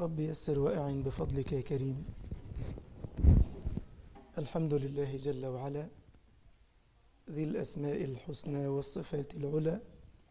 رب يسر وأعن بفضلك يا كريم الحمد لله جل وعلا ذي الأسماء الحسنى والصفات العلى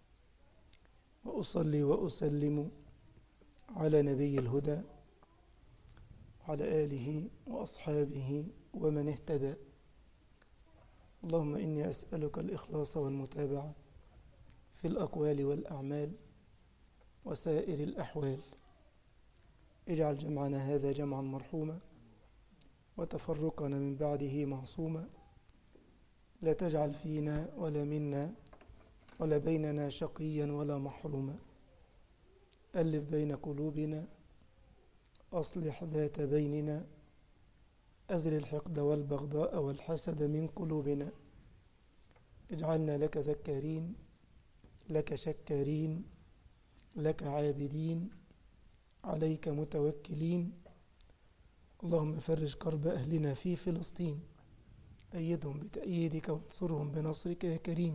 وأصلي وأسلم على نبي الهدى وعلى آله وأصحابه ومن اهتدى اللهم إني أسألك الإخلاص والمتابعة في الأقوال والأعمال وسائر الأحوال اجعل جمعنا هذا جمعا مرحوما وتفرقنا من بعده معصوما لا تجعل فينا ولا منا ولا بيننا شقيا ولا محروما ألف بين قلوبنا أصلح ذات بيننا أزل الحقد والبغضاء والحسد من قلوبنا اجعلنا لك ذكارين لك شكارين لك عابدين عليك متوكلين اللهم فرج كرب أهلنا في فلسطين أيدهم بتأييدك وانصرهم بنصرك يا كريم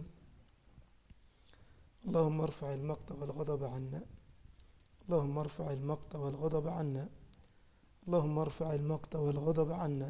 اللهم ارفع المقت والغضب عنا اللهم ارفع المقت والغضب عنا اللهم ارفع المقت والغضب عنا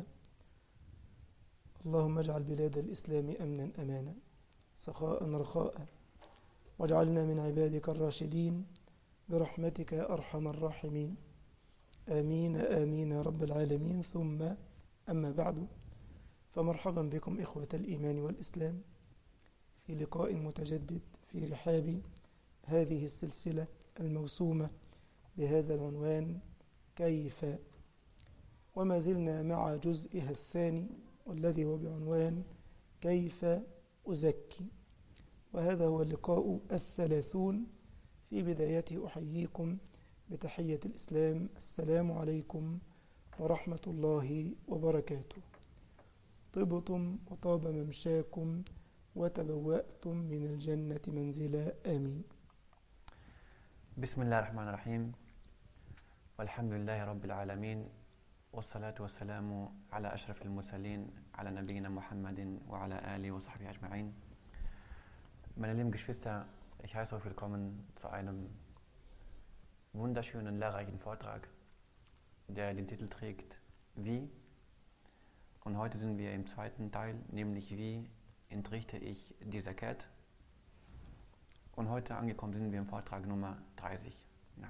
اللهم اجعل بلاد الإسلام أمنا أمانا سخاء رخاء واجعلنا من عبادك الراشدين برحمتك يا أرحم الراحمين آمين آمين يا رب العالمين ثم أما بعد فمرحبا بكم إخوة الإيمان والإسلام في لقاء متجدد في رحاب هذه السلسلة الموسومة بهذا العنوان كيف وما زلنا مع جزئها الثاني والذي هو بعنوان كيف أزكي وهذا هو اللقاء الثلاثون في بدايته أحييكم بتحية الإسلام السلام عليكم ورحمة الله وبركاته طبتم وطاب ممشاكم وتبوأتم من الجنة منزلا آمين بسم الله الرحمن الرحيم والحمد لله رب العالمين والصلاة والسلام على أشرف المرسلين على نبينا Muhammadin وعلى آله وصحبه أجمعين Meine lieben Geschwister, ich heiße euch willkommen zu einem wunderschönen, lehrreichen Vortrag, der den Titel trägt Wie? Und heute sind wir im zweiten Teil, nämlich Wie entrichte ich die Zakat? Und heute angekommen sind wir im Vortrag Nummer 30. Ja.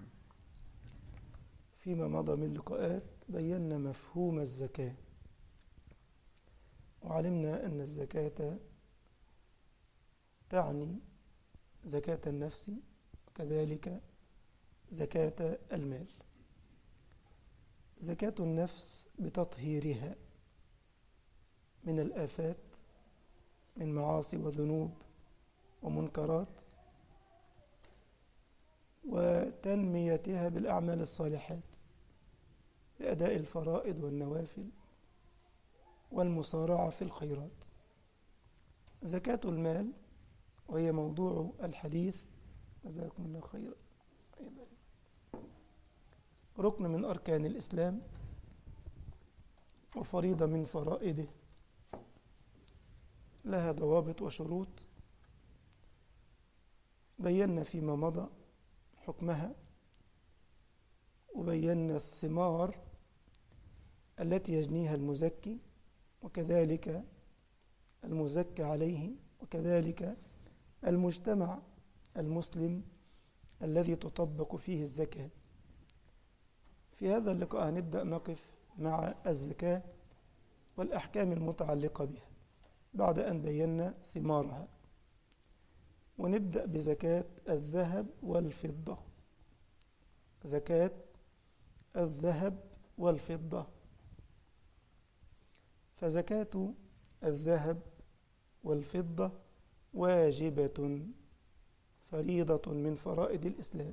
فيما مضى من لقاءات بينا مفهوم الزكاة وعلمنا أن الزكاة تعني زكاة النفس وكذلك زكاة المال زكاة النفس بتطهيرها من الآفات من معاصي وذنوب ومنكرات وتنميتها بالأعمال الصالحات بأداء الفرائض والنوافل والمسارعة في الخيرات زكاة المال وهي موضوع الحديث جزاكم الله خيرا ركن من أركان الإسلام وفريضة من فرائضه لها ضوابط وشروط بينا فيما مضى حكمها وبينا الثمار التي يجنيها المزكي وكذلك المزكى عليه وكذلك المجتمع المسلم الذي تطبق فيه الزكاة في هذا اللقاء هنبدأ نقف مع الزكاة والأحكام المتعلقة بها بعد أن بينا ثمارها ونبدأ بزكاة الذهب والفضة زكاة الذهب والفضة فزكاة الذهب والفضة واجبة فريضة من فرائض الإسلام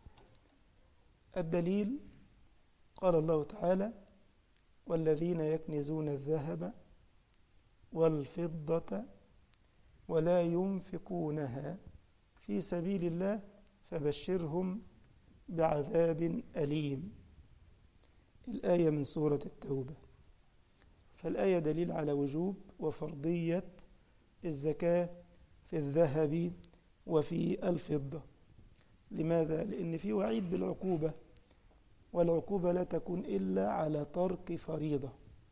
الدليل قال الله تعالى والذين يكنزون الذهب والفضة ولا ينفقونها في سبيل الله فبشرهم بعذاب أليم الآية من سورة التوبة فالآية دليل على وجوب وفرضية الزكاة في الذهب وفي الفضة لماذا؟ لأن في وعيد بالعقوبة والعقوبة لا تكون إلا على ترك فريضة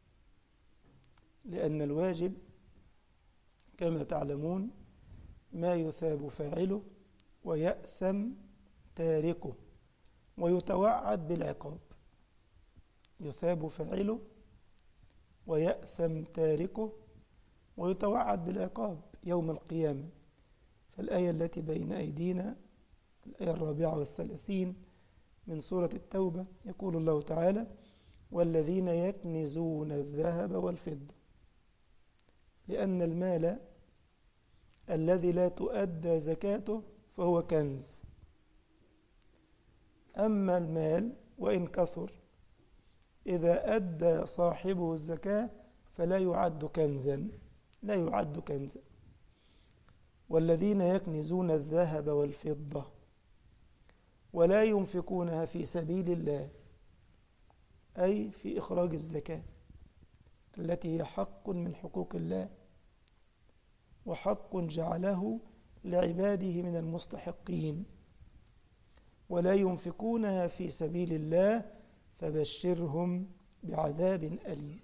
لأن الواجب كما تعلمون ما يثاب فاعله ويأثم تاركه ويتوعد بالعقاب يثاب فاعله ويأثم تاركه ويتوعد بالعقاب يوم القيامة فالآية التي بين أيدينا الآية الرابعة والثلاثين من سورة التوبة يقول الله تعالى والذين يكنزون الذهب والفضة لأن المال الذي لا تؤدى زكاته فهو كنز أما المال وإن كثر إذا أدى صاحبه الزكاة فلا يعد كنزا لا يعد كنزا والذين يكنزون الذهب والفضة ولا ينفقونها في سبيل الله أي في إخراج الزكاة التي هي حق من حقوق الله وحق جعله لعباده من المستحقين ولا ينفقونها في سبيل الله فبشرهم بعذاب أليم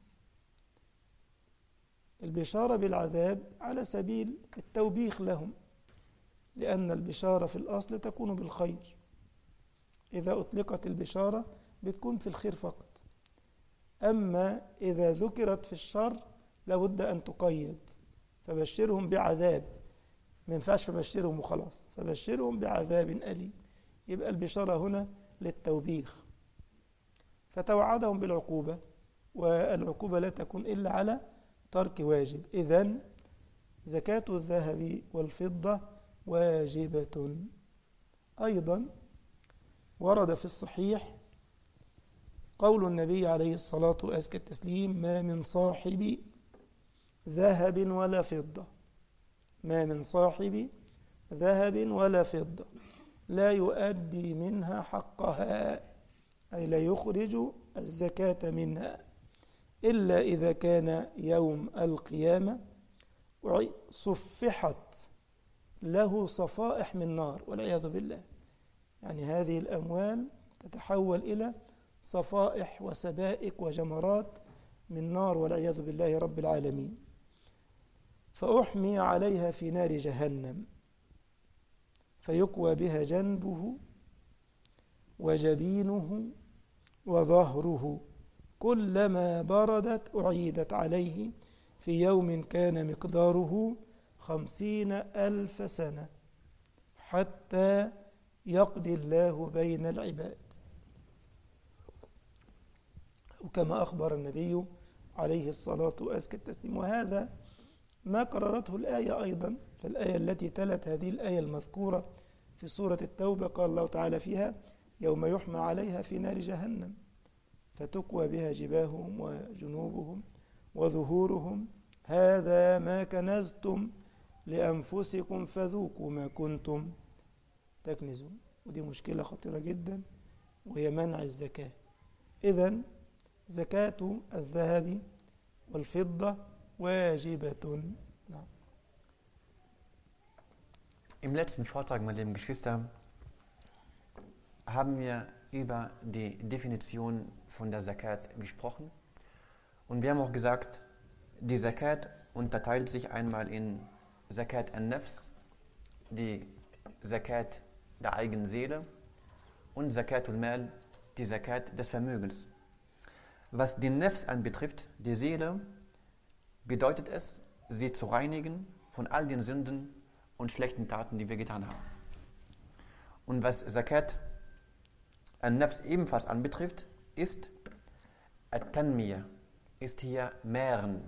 البشارة بالعذاب على سبيل التوبيخ لهم لأن البشارة في الأصل تكون بالخير إذا أطلقت البشارة بتكون في الخير فقط أما إذا ذكرت في الشر لابد أن تقيد فبشرهم بعذاب ما ينفعش فبشرهم وخلاص فبشرهم بعذاب أليم يبقى البشارة هنا للتوبيخ فتوعدهم بالعقوبة والعقوبة لا تكون إلا على ترك واجب إذن زكاة الذهب والفضة واجبة أيضا ورد في الصحيح قول النبي عليه الصلاة وأزكى التسليم ما من صاحب ذهب ولا فضة ما من صاحب ذهب ولا فضة لا يؤدي منها حقها أي لا يخرج الزكاة منها إلا إذا كان يوم القيامة صفحت له صفائح من نار والعياذ بالله يعني هذه الأموال تتحول إلى صفائح وسبائك وجمرات من نار والعياذ بالله رب العالمين فأحمي عليها في نار جهنم فيكوى بها جنبه وجبينه وظهره كلما بردت أعيدت عليه في يوم كان مقداره خمسين ألف سنة حتى يقضي الله بين العباد وكما أخبر النبي عليه الصلاة وأزكى التسليم وهذا ما قررته الآية أيضا فالآية التي تلت هذه الآية المذكورة في سورة التوبة قال الله تعالى فيها يوم يحمى عليها في نار جهنم فتكوى بها جباههم وجنوبهم وظهورهم هذا ما كنزتم لأنفسكم فذوقوا ما كنتم تكنزون ودي مشكلة خطيرة جدا وهي منع الزكاة إذا زكاة الذهب والفضة واجبة نعم. Im letzten Vortrag, meine lieben Geschwister, haben wir über die Definition von der Zakat gesprochen. Und wir haben auch gesagt, die Zakat unterteilt sich einmal in Zakat an-Nafs, die Zakat der eigenen Seele, und Zakatul Mal, die Zakat des Vermögens. Was die Nafs anbetrifft, die Seele, bedeutet es, sie zu reinigen von all den Sünden und schlechten Taten, die wir getan haben. Und was Zakat an-Nafs ebenfalls anbetrifft, ist At-Tanmiyah, ist hier Mehren.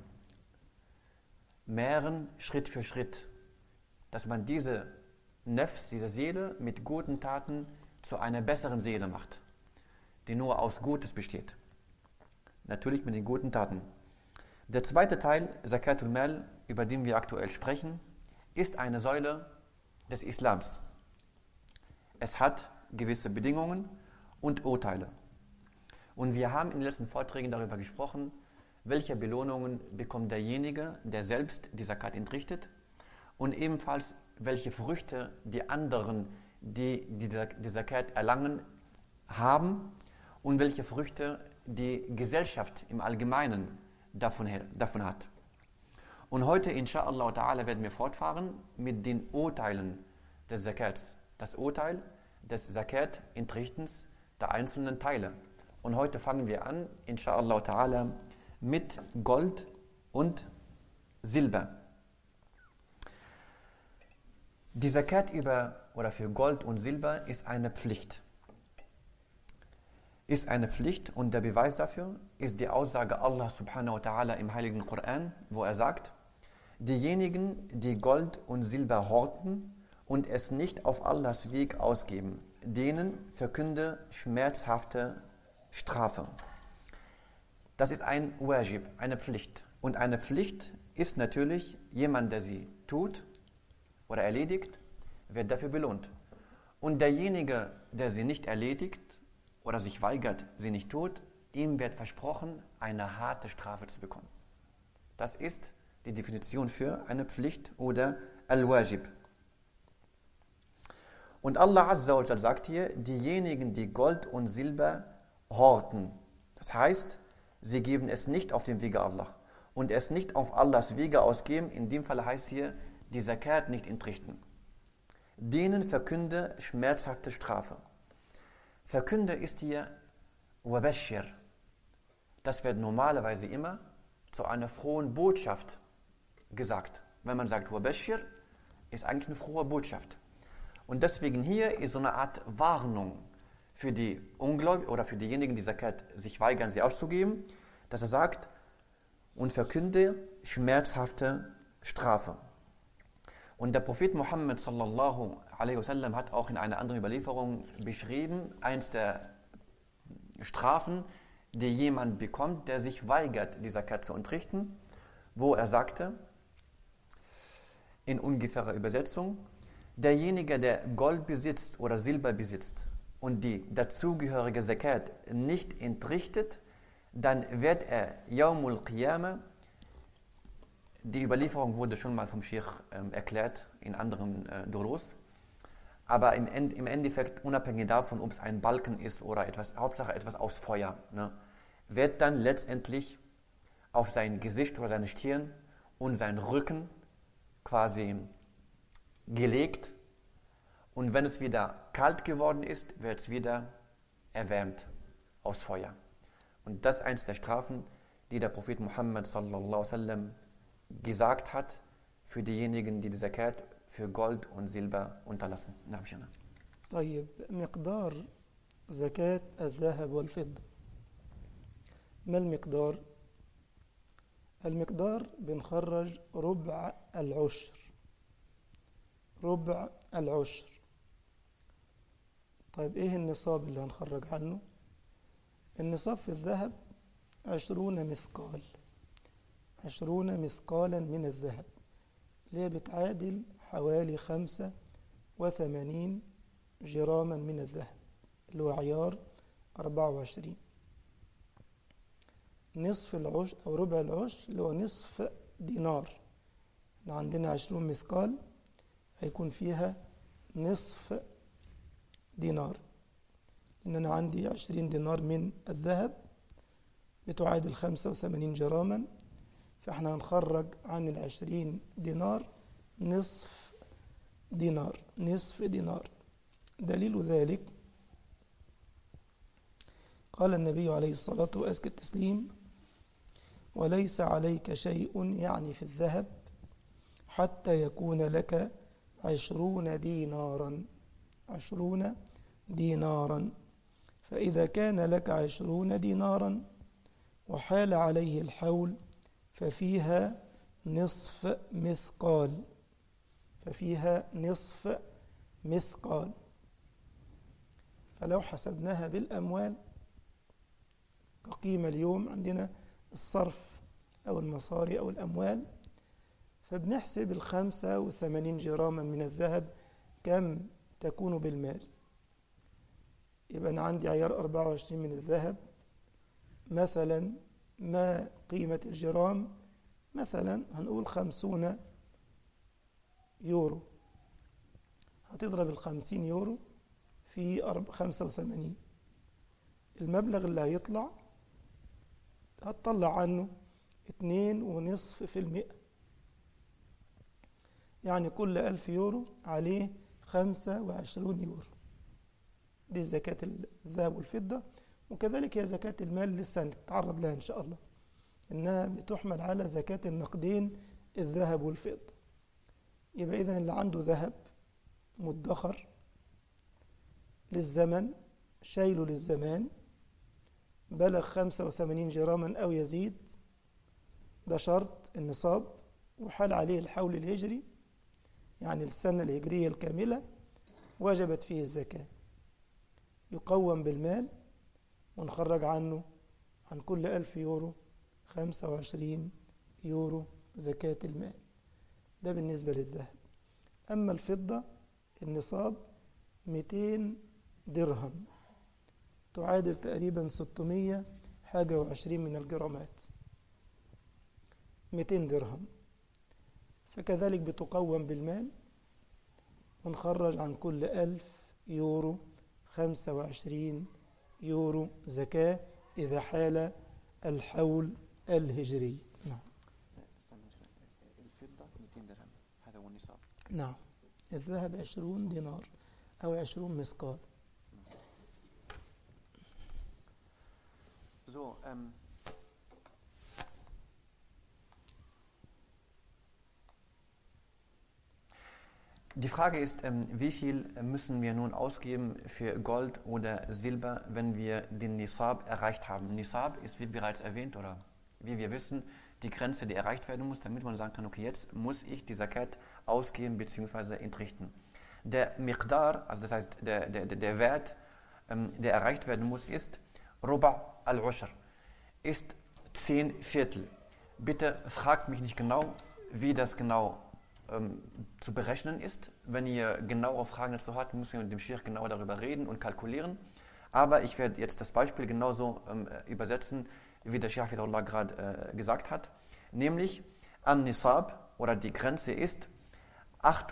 Mehren Schritt für Schritt. Dass man diese Nafs, diese Seele mit guten Taten zu einer besseren Seele macht, die nur aus Gutes besteht. Natürlich mit den guten Taten. Der zweite Teil, Zakatul Mal, über den wir aktuell sprechen, ist eine Säule des Islams. Es hat gewisse Bedingungen und Urteile. Und wir haben in den letzten Vorträgen darüber gesprochen, welche Belohnungen bekommt derjenige, der selbst die Zakat entrichtet und ebenfalls welche Früchte die anderen, die die Zakat erlangen, haben und welche Früchte die Gesellschaft im Allgemeinen davon, davon hat. Und heute, inshallah ta'ala, werden wir fortfahren mit den Urteilen des Zakats. Das Urteil des Zakat-Entrichtens der einzelnen Teile. Und heute fangen wir an, inshallah ta'ala, mit Gold und Silber. Die Zakat über oder für Gold und Silber ist eine Pflicht. Ist eine Pflicht und der Beweis dafür ist die Aussage Allah subhanahu wa ta'ala im heiligen Koran, wo er sagt, diejenigen, die Gold und Silber horten und es nicht auf Allahs Weg ausgeben, denen verkünde schmerzhafte Strafe. Das ist ein Wajib, eine Pflicht. Und eine Pflicht ist natürlich jemand, der sie tut oder erledigt, wird dafür belohnt. Und derjenige, der sie nicht erledigt oder sich weigert, sie nicht tut, ihm wird versprochen, eine harte Strafe zu bekommen. Das ist die Definition für eine Pflicht oder Al-Wajib. Und Allah Azza wa sagt hier, diejenigen, die Gold und Silber horten. Das heißt, sie geben es nicht auf dem Wege Allah. Und es nicht auf Allahs Wege ausgeben, in dem Fall heißt hier, die Zakat nicht entrichten. Denen verkünde schmerzhafte Strafe. Verkünde ist hier Wabashir. Das wird normalerweise immer zu einer frohen Botschaft gesagt. Wenn man sagt Wabashir, ist eigentlich eine frohe Botschaft. Und deswegen hier ist so eine Art Warnung für die Ungläubigen oder für diejenigen, die Zakat sich weigern, sie auszugeben, dass er sagt, und verkünde schmerzhafte Strafe. Und der Prophet Muhammad sallallahu alaihi wasallam hat auch in einer anderen Überlieferung beschrieben, eins der Strafen, die jemand bekommt, der sich weigert, die Zakat zu entrichten, wo er sagte, in ungefährer Übersetzung, derjenige, der Gold besitzt oder Silber besitzt und die dazugehörige Zakat nicht entrichtet, dann wird er Yawmul Qiyamah, die Überlieferung wurde schon mal vom Sheikh ähm, erklärt in anderen äh, Duros, aber im, End, im, Endeffekt, unabhängig davon, ob es ein Balken ist oder etwas, Hauptsache etwas aus Feuer, ne, wird dann letztendlich auf sein Gesicht oder seine Stirn und sein Rücken quasi gelegt und wenn es wieder kalt geworden ist, wird es wieder erwärmt aus Feuer. Und das ist eins der Strafen, die der Prophet Muhammad sallallahu sallam gesagt hat für diejenigen, die die Zakat für Gold und Silber unterlassen. طيب مقدار زكاة الذهب والفضة ما المقدار؟ المقدار بنخرج ربع العشر ربع العشر طيب ايه النصاب اللي هنخرج عنه النصاب في الذهب عشرون مثقال عشرون مثقالا من الذهب اللي هي بتعادل حوالي خمسة وثمانين جراما من الذهب اللي هو عيار أربعة وعشرين نصف العشر أو ربع العشر اللي هو نصف دينار عندنا عشرون مثقال هيكون فيها نصف دينار إن أنا عندي عشرين دينار من الذهب بتعادل خمسة وثمانين جراما فإحنا هنخرج عن العشرين دينار نصف دينار نصف دينار دليل ذلك قال النبي عليه الصلاة وأزكى التسليم وليس عليك شيء يعني في الذهب حتى يكون لك عشرون دينارا عشرون دينارا فإذا كان لك عشرون دينارا وحال عليه الحول ففيها نصف مثقال ففيها نصف مثقال فلو حسبناها بالأموال كقيمة اليوم عندنا الصرف أو المصاري أو الأموال فبنحسب الخمسة وثمانين جراما من الذهب كم تكون بالمال يبقى أنا عندي عيار 24 من الذهب مثلا ما قيمة الجرام مثلا هنقول خمسون يورو هتضرب الخمسين يورو في خمسة وثمانين المبلغ اللي هيطلع هتطلع عنه اتنين ونصف في المئة يعني كل ألف يورو عليه خمسة وعشرون يورو دي زكاة الذهب والفضة وكذلك هي زكاة المال لسه هنتعرض لها إن شاء الله إنها بتحمل على زكاة النقدين الذهب والفضة يبقى إذا اللي عنده ذهب مدخر للزمن شايله للزمان بلغ 85 جراما أو يزيد ده شرط النصاب وحال عليه الحول الهجري يعني السنة الهجرية الكاملة وجبت فيه الزكاة يقوم بالمال ونخرج عنه عن كل ألف يورو خمسة وعشرين يورو زكاة المال ده بالنسبة للذهب أما الفضة النصاب 200 درهم تعادل تقريبا 600 حاجة وعشرين من الجرامات 200 درهم فكذلك بتقوم بالمال ونخرج عن كل ألف يورو خمسة وعشرين يورو زكاة إذا حال الحول الهجري نعم الفضة 200 درهم هذا هو النصاب نعم الذهب عشرون دينار أو عشرون مثقال So, ähm, die Frage ist, ähm, wie viel müssen wir nun ausgeben für Gold oder Silber, wenn wir den Nisab erreicht haben? Nisab ist, wie bereits erwähnt, oder wie wir wissen, die Grenze, die erreicht werden muss, damit man sagen kann, okay, jetzt muss ich die Zakat ausgeben bzw. entrichten. Der Miqdar, also das heißt der, der, der Wert, ähm, der erreicht werden muss, ist Ruba al-Ushr, ist 10 Viertel. Bitte fragt mich nicht genau, wie das genau ähm, zu berechnen ist. Wenn ihr genaue Fragen dazu habt, müssen wir mit dem Schirr genau darüber reden und kalkulieren. Aber ich werde jetzt das Beispiel genauso ähm, übersetzen, wie der Schafid Allah gerade äh, gesagt hat. Nämlich, an Nisab oder die Grenze ist 8,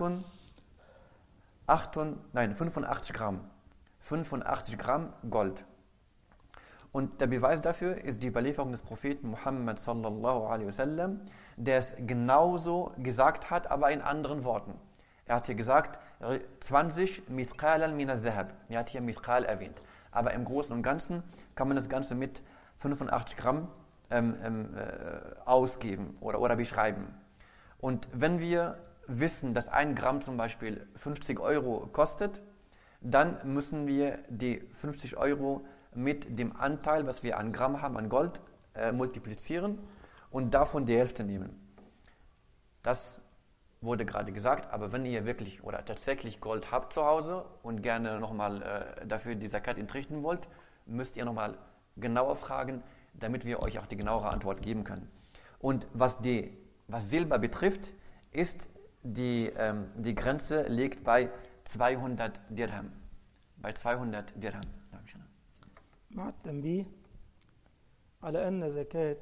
8, nein, 85 Gramm. 85 Gramm Gold. Und der Beweis dafür ist die Überlieferung des Propheten Muhammad sallallahu alaihi wasallam, der es genauso gesagt hat, aber in anderen Worten. Er hat hier gesagt, 20 Mithqalan min al-Dhahab. Er hat hier Mithqal erwähnt. Aber im Großen und Ganzen kann man das Ganze mit 85 Gramm ähm, ähm, äh, ausgeben oder, oder beschreiben. Und wenn wir wissen, dass ein Gramm zum Beispiel 50 Euro kostet, dann müssen wir die 50 Euro mit dem Anteil, was wir an Gramm haben, an Gold, äh, multiplizieren und davon die Hälfte nehmen. Das wurde gerade gesagt, aber wenn ihr wirklich oder tatsächlich Gold habt zu Hause und gerne nochmal äh, dafür die Zakat entrichten wollt, müsst ihr nochmal genauer fragen, damit wir euch auch die genauere Antwort geben können. Und was, die, was Silber betrifft, ist die, ähm, die Grenze liegt bei 200 Dirham. Bei 200 Dirham. مع التنبيه على أن زكاة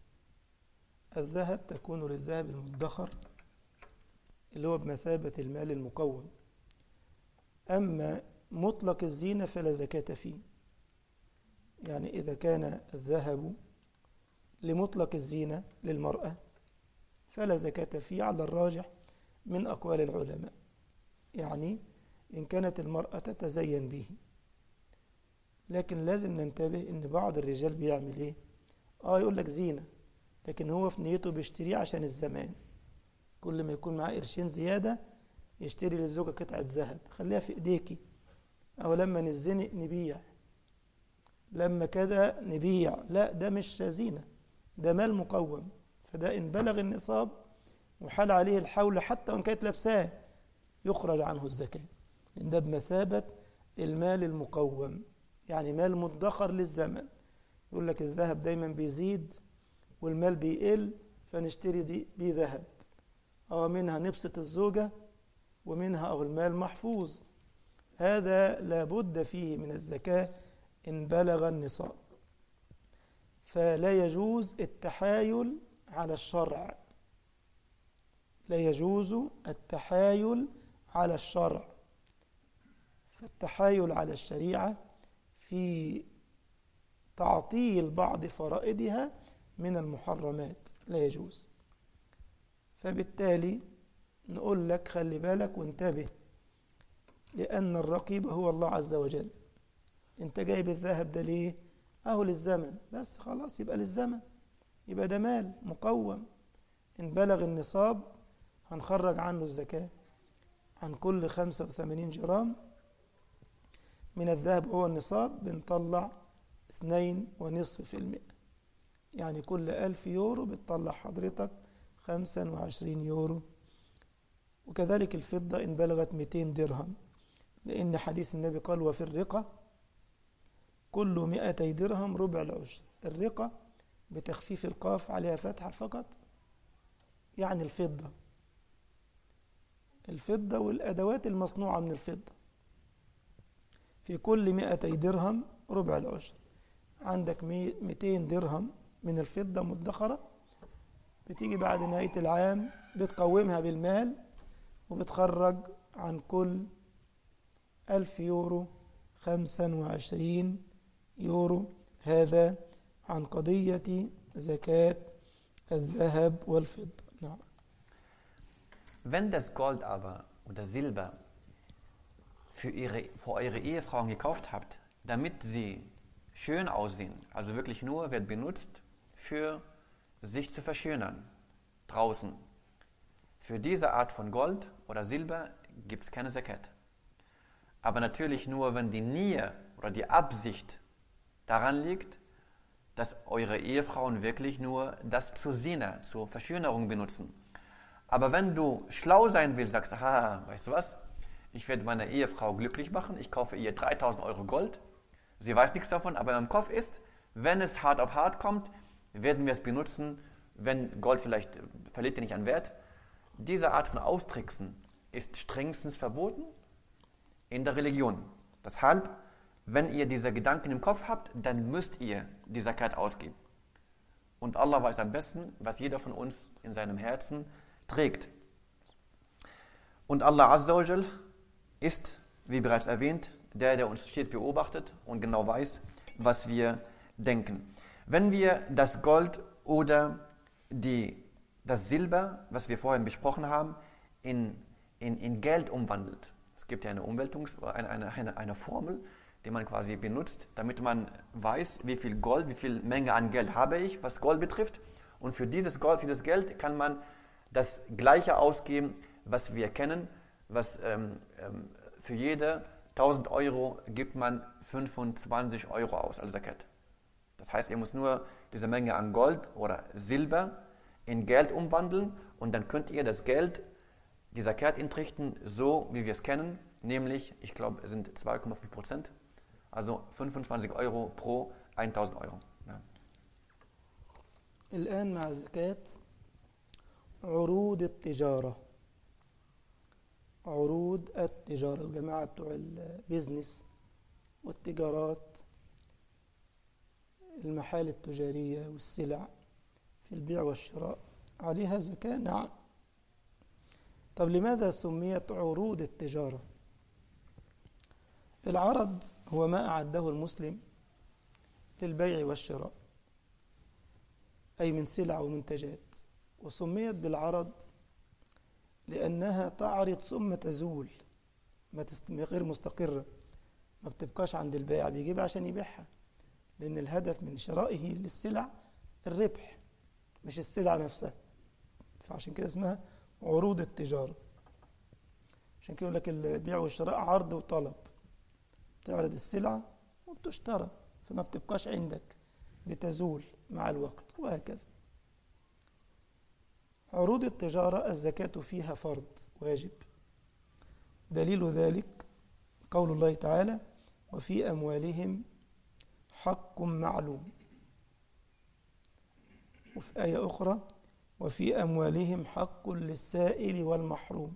الذهب تكون للذهب المدخر اللي هو بمثابة المال المقوم أما مطلق الزينة فلا زكاة فيه يعني إذا كان الذهب لمطلق الزينة للمرأة فلا زكاة فيه على الراجح من أقوال العلماء يعني إن كانت المرأة تتزين به لكن لازم ننتبه ان بعض الرجال بيعمل ايه اه يقول لك زينه لكن هو في نيته بيشتريه عشان الزمان كل ما يكون معاه قرشين زياده يشتري للزوجه قطعه ذهب خليها في ايديكي او لما نزنق نبيع لما كده نبيع لا ده مش زينه ده مال مقوم فده ان بلغ النصاب وحال عليه الحول حتى وان كانت لابساه يخرج عنه الزكاه لان ده بمثابه المال المقوم يعني مال مدخر للزمن يقول لك الذهب دايما بيزيد والمال بيقل فنشتري دي بيه ذهب أو منها نبسط الزوجة ومنها أو المال محفوظ هذا لابد فيه من الزكاة إن بلغ النصاب فلا يجوز التحايل على الشرع لا يجوز التحايل على الشرع فالتحايل على الشريعة في تعطيل بعض فرائدها من المحرمات لا يجوز فبالتالي نقول لك خلي بالك وانتبه لأن الرقيب هو الله عز وجل انت جايب الذهب ده ليه اهو للزمن بس خلاص يبقى للزمن يبقى ده مال مقوم ان بلغ النصاب هنخرج عنه الزكاة عن كل 85 جرام من الذهب هو النصاب بنطلع اثنين ونصف في المئة يعني كل ألف يورو بتطلع حضرتك خمسا وعشرين يورو وكذلك الفضة إن بلغت 200 درهم لأن حديث النبي قال وفي الرقة كل مئتي درهم ربع العشر الرقة بتخفيف القاف عليها فتحة فقط يعني الفضة الفضة والأدوات المصنوعة من الفضة في كل مئتي درهم ربع العشر عندك 200 درهم من الفضة مدخرة بتيجي بعد نهاية العام بتقومها بالمال وبتخرج عن كل ألف يورو خمسا وعشرين يورو هذا عن قضية زكاة الذهب والفضة نعم Wenn das Gold aber oder Silber für, ihre, für eure Ehefrauen gekauft habt, damit sie schön aussehen, also wirklich nur wird benutzt für sich zu verschönern draußen. Für diese Art von Gold oder Silber gibt es keine Zakat. Aber natürlich nur, wenn die Nähe oder die Absicht daran liegt, dass eure Ehefrauen wirklich nur das zur Sinne, zur Verschönerung benutzen. Aber wenn du schlau sein willst, sagst, aha, weißt du was, ich werde meine Ehefrau glücklich machen, ich kaufe ihr 3000 Euro Gold, sie weiß nichts davon, aber im Kopf ist, wenn es hart auf hart kommt, werden wir es benutzen, wenn Gold vielleicht verliert ihr nicht an Wert. Diese Art von Austricksen ist strengstens verboten in der Religion. Deshalb, wenn ihr diese Gedanken im Kopf habt, dann müsst ihr die Zakat ausgeben. Und Allah weiß am besten, was jeder von uns in seinem Herzen trägt. Und Allah Azza wa Jal ist, wie bereits erwähnt, der, der uns stets beobachtet und genau weiß, was wir denken. Wenn wir das Gold oder die, das Silber, was wir vorhin besprochen haben, in, in, in Geld umwandelt, es gibt ja eine Umwältungs-, eine, eine, eine, eine Formel, die man quasi benutzt, damit man weiß, wie viel Gold, wie viel Menge an Geld habe ich, was Gold betrifft. Und für dieses Gold, für das Geld kann man das Gleiche ausgeben, was wir kennen, was ähm, ähm, für jede 1000 Euro gibt man 25 Euro aus als Zakat. Das heißt, ihr müsst nur diese Menge an Gold oder Silber in Geld umwandeln und dann könnt ihr das Geld, die Zakat entrichten, so wie wir es kennen, nämlich, ich glaube, es sind 2,5 Prozent, also 25 Euro pro 1000 Euro. Ja. الآن مع زكاة عروض التجارة عروض التجارة الجماعة بتوع البيزنس والتجارات المحال التجارية والسلع في البيع والشراء عليها زكاة نعم طب لماذا سميت عروض التجارة العرض هو ما أعده المسلم للبيع والشراء أي من سلع ومنتجات وسميت بالعرض لأنها تعرض ثم تزول ما تست... غير مستقرة ما بتبقاش عند البائع بيجيبها عشان يبيعها لأن الهدف من شرائه للسلع الربح مش السلع نفسها فعشان كده اسمها عروض التجارة عشان كده يقول لك البيع والشراء عرض وطلب تعرض السلعة وبتشترى فما بتبقاش عندك بتزول مع الوقت وهكذا عروض التجارة الزكاة فيها فرض واجب دليل ذلك قول الله تعالى وفي أموالهم حق معلوم وفي آية أخرى وفي أموالهم حق للسائل والمحروم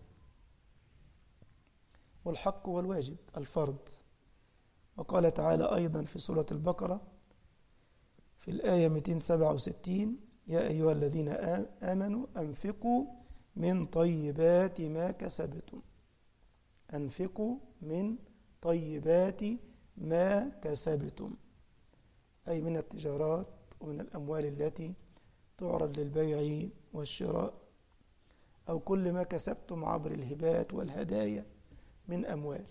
والحق والواجب الفرض وقال تعالى أيضا في سورة البقرة في الآية 267 يا أيها الذين آمنوا أنفقوا من طيبات ما كسبتم أنفقوا من طيبات ما كسبتم أي من التجارات ومن الأموال التي تعرض للبيع والشراء أو كل ما كسبتم عبر الهبات والهدايا من أموال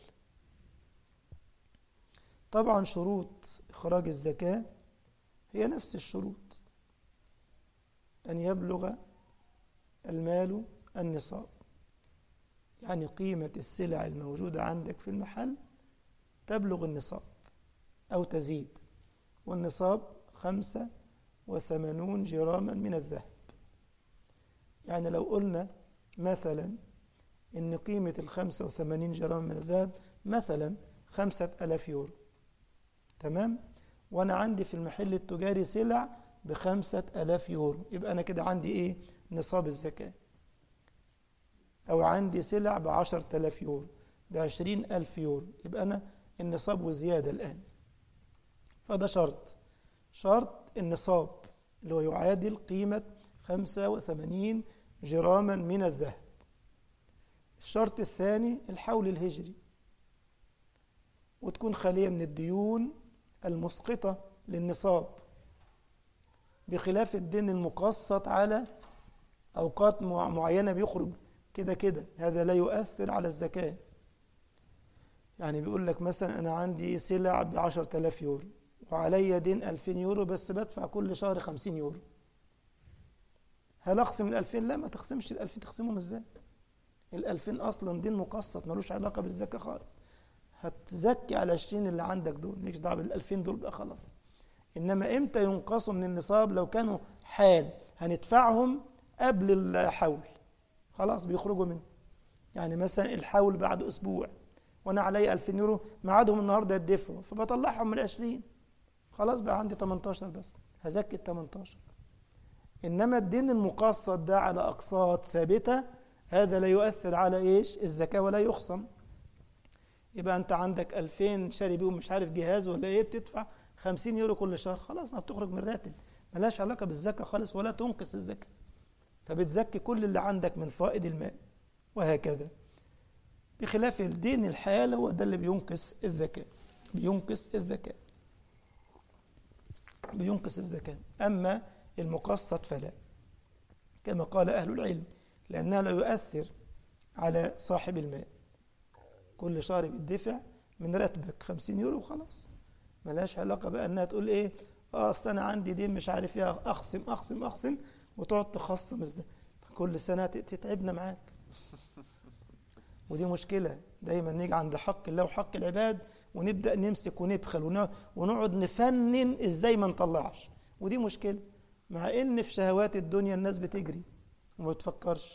طبعا شروط إخراج الزكاة هي نفس الشروط أن يبلغ المال النصاب يعني قيمة السلع الموجودة عندك في المحل تبلغ النصاب أو تزيد والنصاب خمسة وثمانون جراما من الذهب يعني لو قلنا مثلا إن قيمة الخمسة وثمانين جرام من الذهب مثلا خمسة ألاف يورو تمام وأنا عندي في المحل التجاري سلع بخمسة ألاف يورو يبقى أنا كده عندي إيه نصاب الزكاة أو عندي سلع بعشرة ألاف يورو بعشرين ألف يورو يبقى أنا النصاب وزيادة الآن فده شرط شرط النصاب اللي هو يعادل قيمة خمسة وثمانين جراما من الذهب الشرط الثاني الحول الهجري وتكون خالية من الديون المسقطة للنصاب بخلاف الدين المقسط على أوقات معينة بيخرج كده كده هذا لا يؤثر على الزكاة يعني بيقول لك مثلا أنا عندي سلع بعشرة آلاف يورو وعلي دين ألفين يورو بس بدفع كل شهر خمسين يورو هل أقسم الألفين؟ لا ما تقسمش الألفين تقسمهم إزاي؟ الألفين أصلا دين مقسط ملوش علاقة بالزكاة خالص هتزكي على العشرين اللي عندك دول مالكش دعوة بالألفين دول بقى خلاص إنما إمتى ينقصوا من النصاب لو كانوا حال هندفعهم قبل الحول خلاص بيخرجوا منه يعني مثلا الحول بعد أسبوع وأنا علي 2000 يورو ميعادهم النهاردة يدفعوا فبطلعهم من 20 خلاص بقى عندي 18 بس هزكي ال 18 إنما الدين المقسط ده على أقساط ثابتة هذا لا يؤثر على إيش الزكاة ولا يخصم يبقى أنت عندك 2000 شاري بيهم مش عارف جهاز ولا إيه بتدفع 50 يورو كل شهر خلاص ما بتخرج من راتب ملهاش علاقة بالزكاة خالص ولا تنقص الزكاة فبتزكي كل اللي عندك من فائض المال وهكذا بخلاف الدين الحال هو ده اللي بينقص الزكاة بينقص الزكاة بينقص الزكاة أما المقسط فلا كما قال أهل العلم لأنها لا يؤثر على صاحب المال كل شهر بيدفع من راتبك 50 يورو وخلاص ملهاش علاقة بقى أنها تقول إيه اه اصل انا عندي دين مش عارف ايه اخصم اخصم اخصم وتقعد تخصم ازاي كل سنه تتعبنا معاك ودي مشكله دايما نيجي عند حق الله وحق العباد ونبدا نمسك ونبخل ونقعد نفنن ازاي ما نطلعش ودي مشكله مع ان في شهوات الدنيا الناس بتجري وما بتفكرش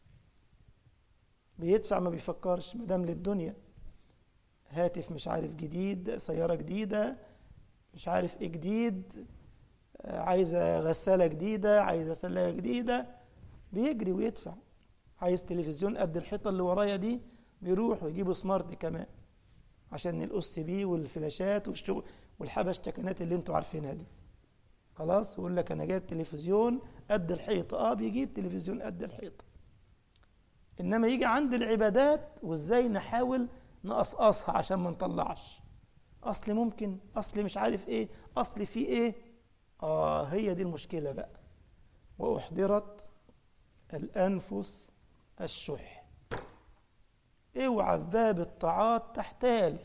بيدفع ما بيفكرش ما دام للدنيا هاتف مش عارف جديد سياره جديده مش عارف ايه جديد عايزه غساله جديده عايزه سلايه جديده بيجري ويدفع عايز تلفزيون قد الحيطه اللي ورايا دي بيروحوا يجيبوا سمارت كمان عشان الاس بي والفلاشات والشغل والحبشتكنات اللي انتوا عارفينها دي خلاص يقول لك انا جايب تلفزيون قد الحيطه اه بيجيب تلفزيون قد الحيطه انما يجي عند العبادات وازاي نحاول نقصقصها عشان ما نطلعش اصل ممكن اصل مش عارف ايه اصل في ايه اه هي دي المشكله بقى واحضرت الانفس الشح اوعى في باب الطاعات تحتال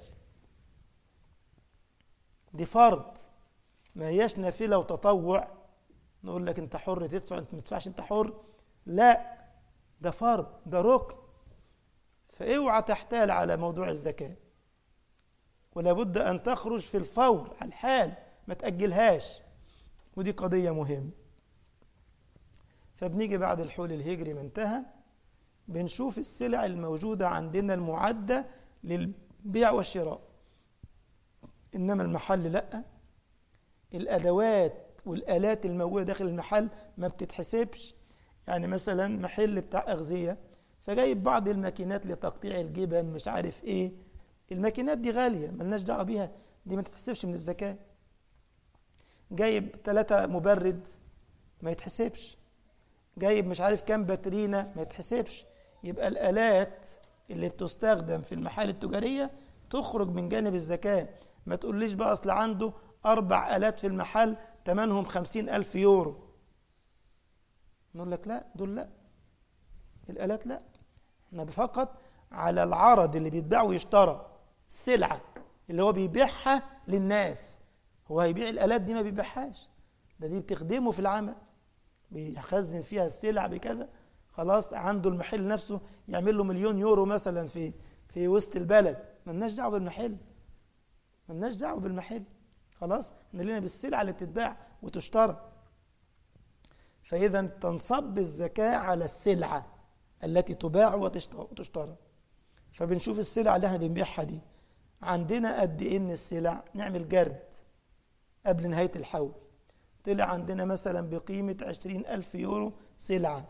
دي فرض ما هياش نافله وتطوع نقول لك انت حر تدفع انت ما تدفعش انت حر لا ده فرض ده ركن فاوعى تحتال على موضوع الزكاه ولا بد أن تخرج في الفور على الحال ما تأجلهاش ودي قضية مهمة فبنيجي بعد الحول الهجري ما انتهى بنشوف السلع الموجودة عندنا المعدة للبيع والشراء إنما المحل لأ الأدوات والآلات الموجودة داخل المحل ما بتتحسبش يعني مثلا محل بتاع أغذية فجايب بعض الماكينات لتقطيع الجبن مش عارف إيه الماكينات دي غالية ملناش دعوة بيها دي ما تتحسبش من الزكاة جايب ثلاثة مبرد ما يتحسبش جايب مش عارف كام باترينا ما يتحسبش يبقى الآلات اللي بتستخدم في المحال التجارية تخرج من جانب الزكاة ما تقوليش بقى أصل عنده أربع آلات في المحل تمنهم خمسين ألف يورو نقول لك لا دول لا الآلات لا احنا فقط على العرض اللي بيتباع ويشترى السلعة اللي هو بيبيعها للناس هو هيبيع الآلات دي ما بيبيعهاش ده دي بتخدمه في العمل بيخزن فيها السلع بكذا خلاص عنده المحل نفسه يعمل له مليون يورو مثلا في في وسط البلد ملناش دعوه بالمحل ملناش دعوه بالمحل خلاص احنا لنا بالسلع اللي بتتباع وتشترى فاذا تنصب الزكاه على السلعه التي تباع وتشترى فبنشوف السلع اللي احنا بنبيعها دي عندنا قد ايه من السلع نعمل جرد قبل نهايه الحول طلع عندنا مثلا بقيمة عشرين ألف يورو سلعة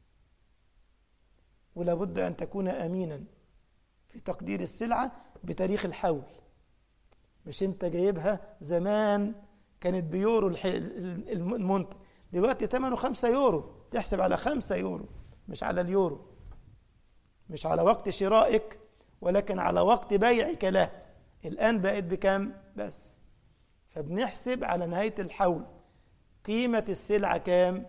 ولا بد أن تكون أمينا في تقدير السلعة بتاريخ الحول مش أنت جايبها زمان كانت بيورو المنتج دلوقتي ثمنه خمسة يورو تحسب على خمسة يورو مش على اليورو مش على وقت شرائك ولكن على وقت بيعك له الآن بقت بكم بس فبنحسب على نهاية الحول قيمة السلعة كام؟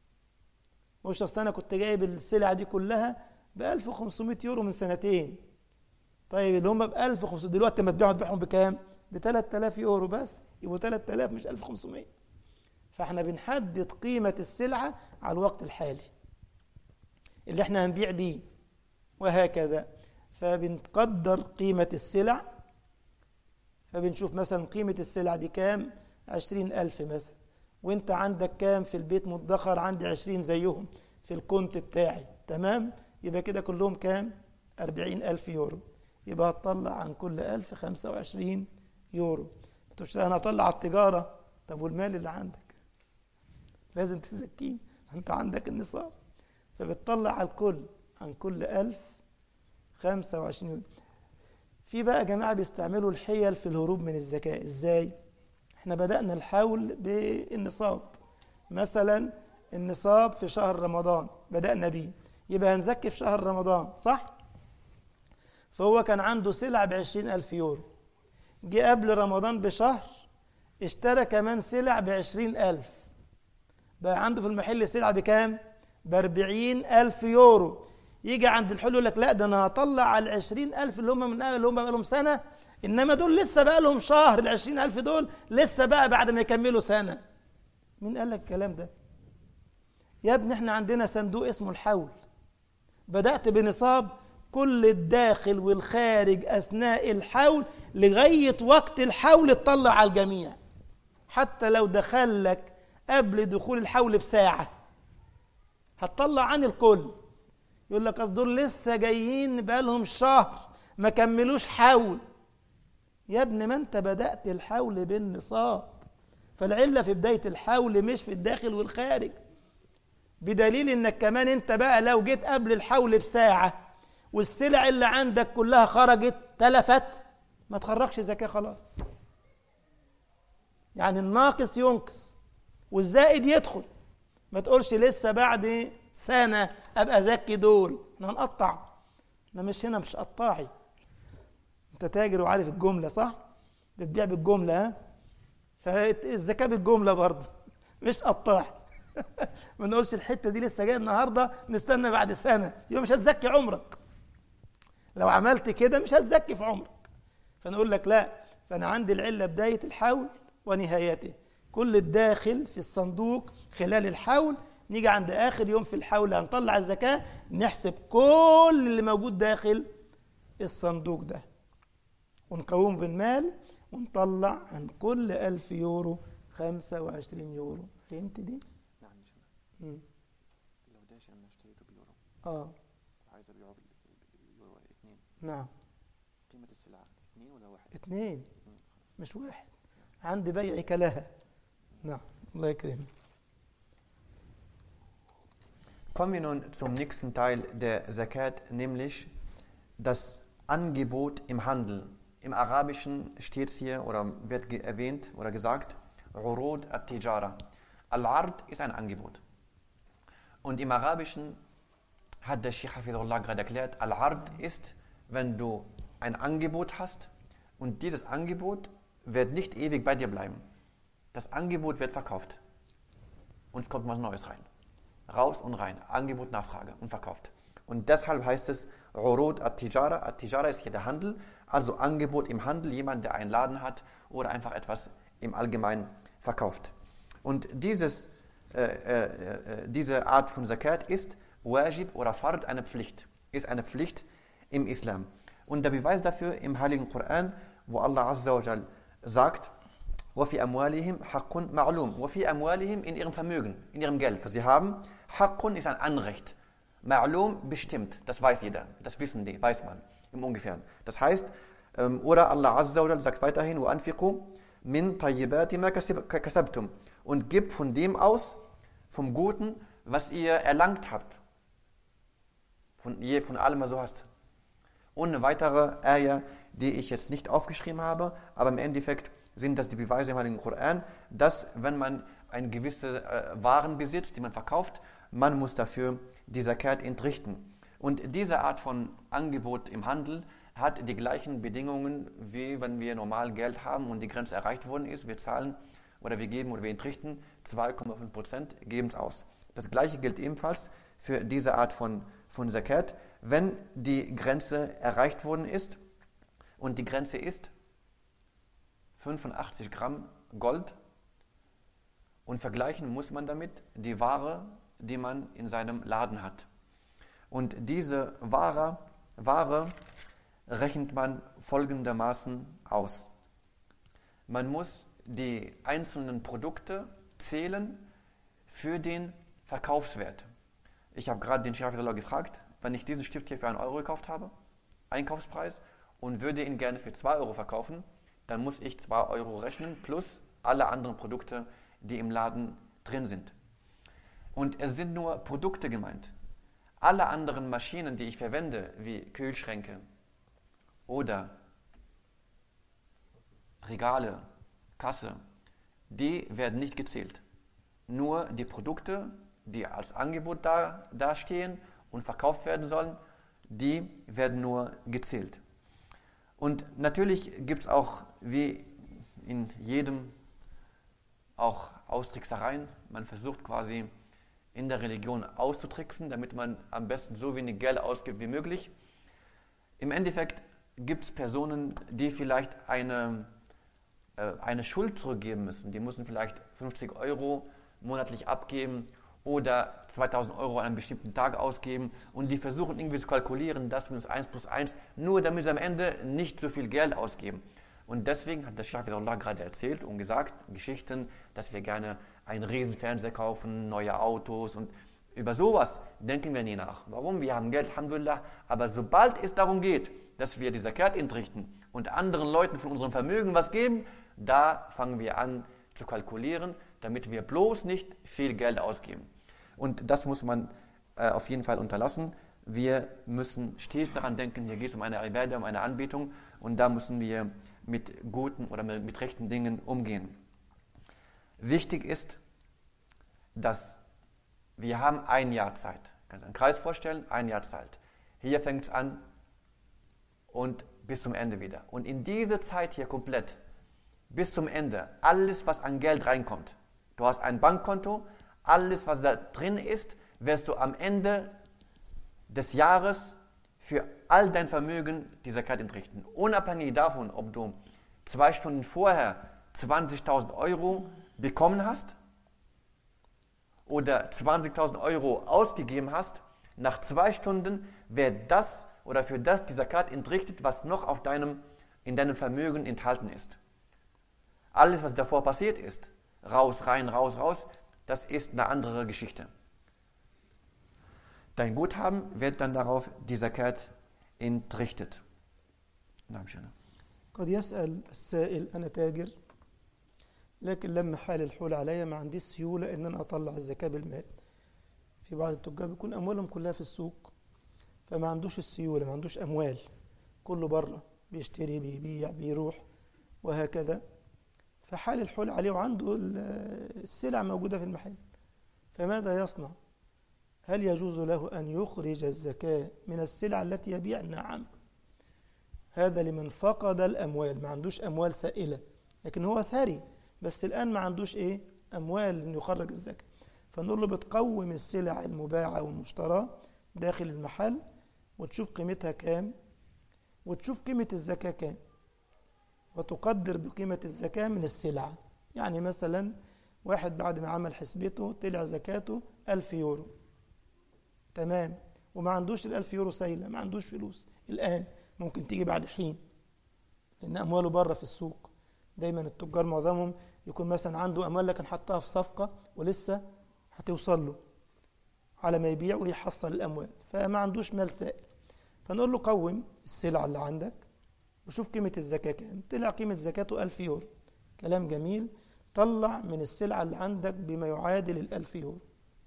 مش أصل أنا كنت جايب السلعة دي كلها ب 1500 يورو من سنتين. طيب اللي هم ب 1500 دلوقتي لما تبيعهم تبيعهم بكام؟ ب 3000 يورو بس يبقوا 3000 مش 1500. فاحنا بنحدد قيمة السلعة على الوقت الحالي. اللي احنا هنبيع بيه وهكذا فبنقدر قيمة السلع فبنشوف مثلا قيمة السلع دي كام؟ عشرين ألف مثلا وانت عندك كام في البيت مدخر عندي عشرين زيهم في الكونت بتاعي تمام يبقى كده كلهم كام أربعين ألف يورو يبقى هتطلع عن كل ألف خمسة وعشرين يورو تقولش أنا هطلع على التجارة طب والمال اللي عندك لازم تزكيه أنت عندك النصاب فبتطلع على الكل عن كل ألف خمسة وعشرين يورو في بقى جماعة بيستعملوا الحيل في الهروب من الزكاة إزاي؟ احنا بدأنا الحول بالنصاب مثلا النصاب في شهر رمضان بدأنا بيه يبقى هنزكي في شهر رمضان صح؟ فهو كان عنده سلع بعشرين ألف يورو جه قبل رمضان بشهر اشترى كمان سلع بعشرين ألف بقى عنده في المحل سلع بكام؟ بأربعين ألف يورو يجي عند الحلو يقول لك لا ده أنا هطلع على العشرين ألف اللي هم من اللي هم بقى لهم سنة إنما دول لسه بقى لهم شهر العشرين ألف دول لسه بقى بعد ما يكملوا سنة مين قال لك الكلام ده يا ابني احنا عندنا صندوق اسمه الحول بدأت بنصاب كل الداخل والخارج أثناء الحول لغاية وقت الحول تطلع على الجميع حتى لو دخل لك قبل دخول الحول بساعة هتطلع عن الكل يقول لك أصل دول لسه جايين بقالهم شهر ما كملوش حول يا ابن ما انت بدأت الحول بالنصاب فالعلة في بداية الحول مش في الداخل والخارج بدليل انك كمان انت بقى لو جيت قبل الحول بساعة والسلع اللي عندك كلها خرجت تلفت ما تخرجش زكاة خلاص يعني الناقص ينقص والزائد يدخل ما تقولش لسه بعد سنة أبقى زكي دول احنا هنقطع احنا مش هنا مش قطاعي انت تاجر وعارف الجملة صح بتبيع بالجملة ها فالزكاة بالجملة برضه مش قطاعي ما نقولش الحتة دي لسه جاية النهاردة نستنى بعد سنة يبقى مش هتزكي عمرك لو عملت كده مش هتزكي في عمرك فنقول لك لا فأنا عندي العلة بداية الحول ونهايته كل الداخل في الصندوق خلال الحول نيجي عند آخر يوم في الحول هنطلع الزكاة نحسب كل اللي موجود داخل الصندوق ده ونقوم بالمال ونطلع عن كل ألف يورو خمسة وعشرين يورو فهمت دي؟ نعم يا شيخ مم. لو داش انا اشتريته بيورو اه وعايز ابيعه باليورو اتنين نعم قيمة السلعة اتنين ولا واحد؟ اتنين اتنين مش واحد عند بيعك لها نعم الله يكرمك Kommen wir nun zum nächsten Teil der Zakat, nämlich das Angebot im Handel. Im Arabischen steht es hier oder wird ge- erwähnt oder gesagt, Urud at-Tijara. Al-Ard ist ein Angebot. Und im Arabischen hat der Sheikh Hafidullah gerade erklärt, Al-Ard ist, wenn du ein Angebot hast und dieses Angebot wird nicht ewig bei dir bleiben. Das Angebot wird verkauft. Und es kommt was Neues rein. Raus und rein. Angebot, Nachfrage und verkauft. Und deshalb heißt es Urud at-Tijara. At-Tijara ist hier der Handel, also Angebot im Handel, jemand, der einen Laden hat oder einfach etwas im Allgemeinen verkauft. Und dieses, äh, äh, äh, diese Art von Zakat ist Wajib oder Fard, eine Pflicht. Ist eine Pflicht im Islam. Und der Beweis dafür im Heiligen Koran, wo Allah Azza wa Jal sagt, وَفِي أَمْوَالِهِمْ حَقٌّ مَعْلُومٌ وَفِي أَمْوَالِهِمْ in ihrem Vermögen, in ihrem Geld, was sie haben. Haqqun ist ein Anrecht. Ma'lum bestimmt, das weiß jeder, das wissen die, weiß man im Ungefähren. Das heißt, ähm, oder Allah Azza wa sagt weiterhin, وَأَنْفِقُوا مِنْ طَيِّبَاتِ مَا كَسَبْتُمْ und gibt von dem aus, vom Guten, was ihr erlangt habt. Von, je, von allem, was du hast. Und eine weitere Ayah, die ich jetzt nicht aufgeschrieben habe, aber im Endeffekt sind das die Beweise im Heiligen Koran, dass wenn man eine gewisse äh, Waren besitzt, die man verkauft, man muss dafür die Zakat entrichten. Und diese Art von Angebot im Handel hat die gleichen Bedingungen, wie wenn wir normal Geld haben und die Grenze erreicht worden ist. Wir zahlen oder wir geben oder wir entrichten 2,5 Prozent, geben es aus. Das gleiche gilt ebenfalls für diese Art von, von Zakat, wenn die Grenze erreicht worden ist und die Grenze ist 85 Gramm Gold und vergleichen muss man damit die Ware, die man in seinem Laden hat. Und diese Ware, Ware rechnet man folgendermaßen aus. Man muss die einzelnen Produkte zählen für den Verkaufswert. Ich habe gerade den Schafirullah gefragt, wenn ich diesen Stift hier für einen Euro gekauft habe, Einkaufspreis, und würde ihn gerne für 2 Euro verkaufen, dann muss ich 2 Euro rechnen plus alle anderen Produkte, die im Laden drin sind. Und es sind nur Produkte gemeint. Alle anderen Maschinen, die ich verwende, wie Kühlschränke oder Regale, Kasse, die werden nicht gezählt. Nur die Produkte, die als Angebot da, dastehen und verkauft werden sollen, die werden nur gezählt. Und natürlich gibt es auch, wie in jedem, auch Austricksereien. Man versucht quasi in der Religion auszutricksen, damit man am besten so wenig Geld ausgibt wie möglich. Im Endeffekt gibt es Personen, die vielleicht eine, äh, eine Schuld zurückgeben müssen. Die müssen vielleicht 50 Euro monatlich abgeben oder 2000 Euro an einem bestimmten Tag ausgeben und die versuchen irgendwie zu kalkulieren, das minus 1 plus 1, nur damit sie am Ende nicht so viel Geld ausgeben. Und deswegen hat der Schaf Allah gerade erzählt und gesagt, Geschichten, dass wir gerne einen Riesenfernseher kaufen, neue Autos und über sowas denken wir nie nach. Warum? Wir haben Geld, Alhamdulillah, aber sobald es darum geht, dass wir die Zakat entrichten und anderen Leuten von unserem Vermögen was geben, da fangen wir an zu kalkulieren, damit wir bloß nicht viel Geld ausgeben. Und das muss man äh, auf jeden Fall unterlassen. Wir müssen stets daran denken, hier geht es um eine Ibadah, um eine Anbetung und da müssen wir mit guten oder mit, mit rechten Dingen umgehen. Wichtig ist, dass wir haben ein Jahr Zeit. Kannst du einen Kreis vorstellen? Ein Jahr Zeit. Hier fängt es an und bis zum Ende wieder. Und in diese Zeit hier komplett, bis zum Ende, alles, was an Geld reinkommt. Du hast ein Bankkonto, alles, was da drin ist, wirst du am Ende des Jahres für all dein Vermögen dieser Karte entrichten. Unabhängig davon, ob du zwei Stunden vorher 20.000 Euro bekommen hast oder 20.000 Euro ausgegeben hast, nach zwei Stunden wird das oder für das dieser Karte entrichtet, was noch auf deinem, in deinem Vermögen enthalten ist. Alles, was davor passiert ist, raus, rein, raus, raus, das ist eine andere Geschichte. Dein Guthaben wird dann darauf die Zakat entrichtet. نعم شنو قد يسأل السائل أنا تاجر لكن لما حال الحول عليا ما عنديش سيولة إن أنا أطلع الزكاة بالمال في بعض التجار بيكون أموالهم كلها في السوق فما عندوش السيولة ما عندوش أموال كله بره بيشتري بيبيع بيروح وهكذا فحال الحول عليه وعنده ال- السلع موجودة في المحل فماذا يصنع هل يجوز له أن يخرج الزكاة من السلع التي يبيع نعم هذا لمن فقد الأموال ما عندوش أموال سائلة لكن هو ثري بس الآن ما عندوش إيه أموال إنه يخرج الزكاة فنقول له بتقوم السلع المباعة والمشتراه داخل المحل وتشوف قيمتها كام وتشوف قيمة الزكاة كام وتقدر بقيمة الزكاة من السلعة يعني مثلا واحد بعد ما عمل حسبته طلع زكاته ألف يورو تمام وما عندوش الألف يورو سايلة ما عندوش فلوس الآن ممكن تيجي بعد حين لأن أمواله بره في السوق دايما التجار معظمهم يكون مثلا عنده أموال لكن حطها في صفقة ولسه هتوصل له على ما يبيع ويحصل الأموال فما عندوش مال سائل فنقول له قوم السلعة اللي عندك وشوف قيمة الزكاة كام طلع قيمة زكاته ألف يورو كلام جميل طلع من السلعة اللي عندك بما يعادل الألف يورو